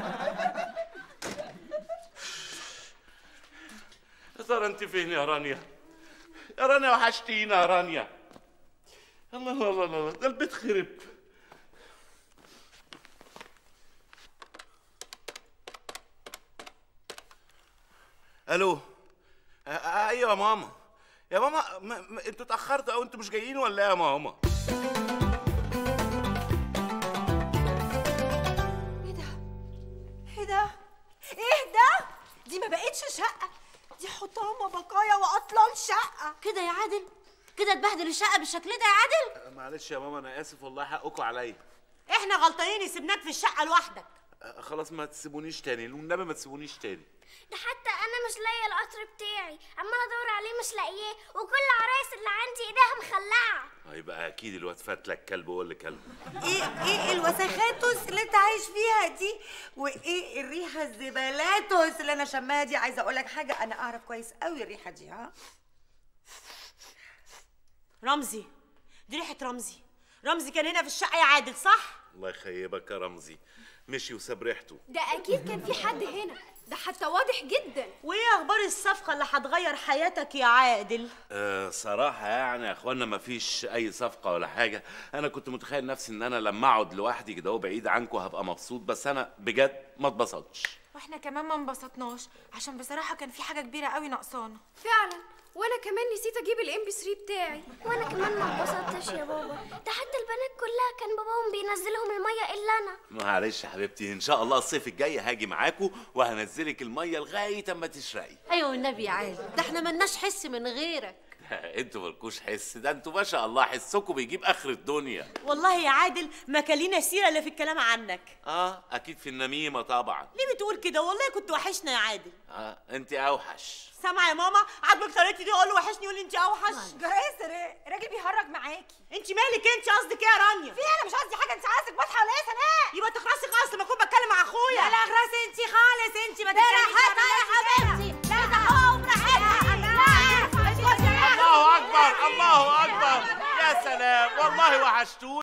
يا ترى انت فين يا رانيا يا رانيا وحشتينا يا رانيا الله الله الله الله ده البيت خرب الو آه، آه، ايوه يا ماما يا ماما ما ما انتوا اتاخرتوا او انتوا مش جايين ولا ايه يا ماما ايه ده؟ ايه ده؟ دي ما بقتش شقة دي حطامة بقايا واصلا شقة كده يا عادل كده تبهدل الشقه بالشكل ده يا عادل آه، معلش يا ماما انا اسف والله حقكم عليا احنا غلطانين سيبناك في الشقه لوحدك آه، خلاص ما تسيبونيش تاني والنبي ما تسيبونيش تاني ده حتى انا مش لاقيه القطر بتاعي عماله ادور عليه مش لاقياه وكل العرايس اللي عندي ايديها مخلعه هيبقى اكيد الواد فات لك كلب وقول لي كلب ايه ايه الوسخاتوس اللي انت عايش فيها دي وايه الريحه الزبالاتوس اللي انا شماها دي عايزه اقول لك حاجه انا اعرف كويس قوي الريحه دي ها رمزي دي ريحه رمزي رمزي كان هنا في الشقه يا عادل صح الله يخيبك يا رمزي مشي وساب ريحته ده اكيد كان في حد هنا ده حتى واضح جدا وايه اخبار الصفقه اللي هتغير حياتك يا عادل أه صراحة يعني يا اخوانا ما فيش أي صفقة ولا حاجة، أنا كنت متخيل نفسي إن أنا لما أقعد لوحدي كده وبعيد عنكم هبقى مبسوط بس أنا بجد ما اتبسطتش. واحنا كمان ما انبسطناش عشان بصراحة كان في حاجة كبيرة قوي ناقصانا فعلا وانا كمان نسيت اجيب الام بي 3 بتاعي وانا كمان ما اتبسطتش يا بابا ده حتى البنات كلها كان باباهم بينزلهم الميه الا انا معلش يا حبيبتي إن شاء الله الصيف الجاي هاجي معاكم وهنزلك المية لغاية أما تشرقي. ايوه والنبي يا عادل ده احنا ملناش حس من غيرك انتوا مالكوش حس ده انتوا ما شاء الله حسكم بيجيب اخر الدنيا والله يا عادل ما كان لينا سيره الا في الكلام عنك اه اكيد في النميمه طبعا ليه بتقول كده والله كنت وحشنا يا عادل اه انت اوحش سامعه يا ماما عاجبك طريقتي دي اقول له وحشني يقول لي انت اوحش جرايس الراجل بيهرج معاكي انت مالك انت قصدك ايه يا رانيا في انا مش قصدي حاجه انت عايزك واضحه ولا ايه يا سناء يبقى تخرسي خالص لما اكون بتكلم مع اخويا لا لا اغرسي انت خالص انت ما تتكلميش براحتها يا حبيبتي لا ده هو براحتها الله اكبر الله اكبر يا سلام والله وحشتوني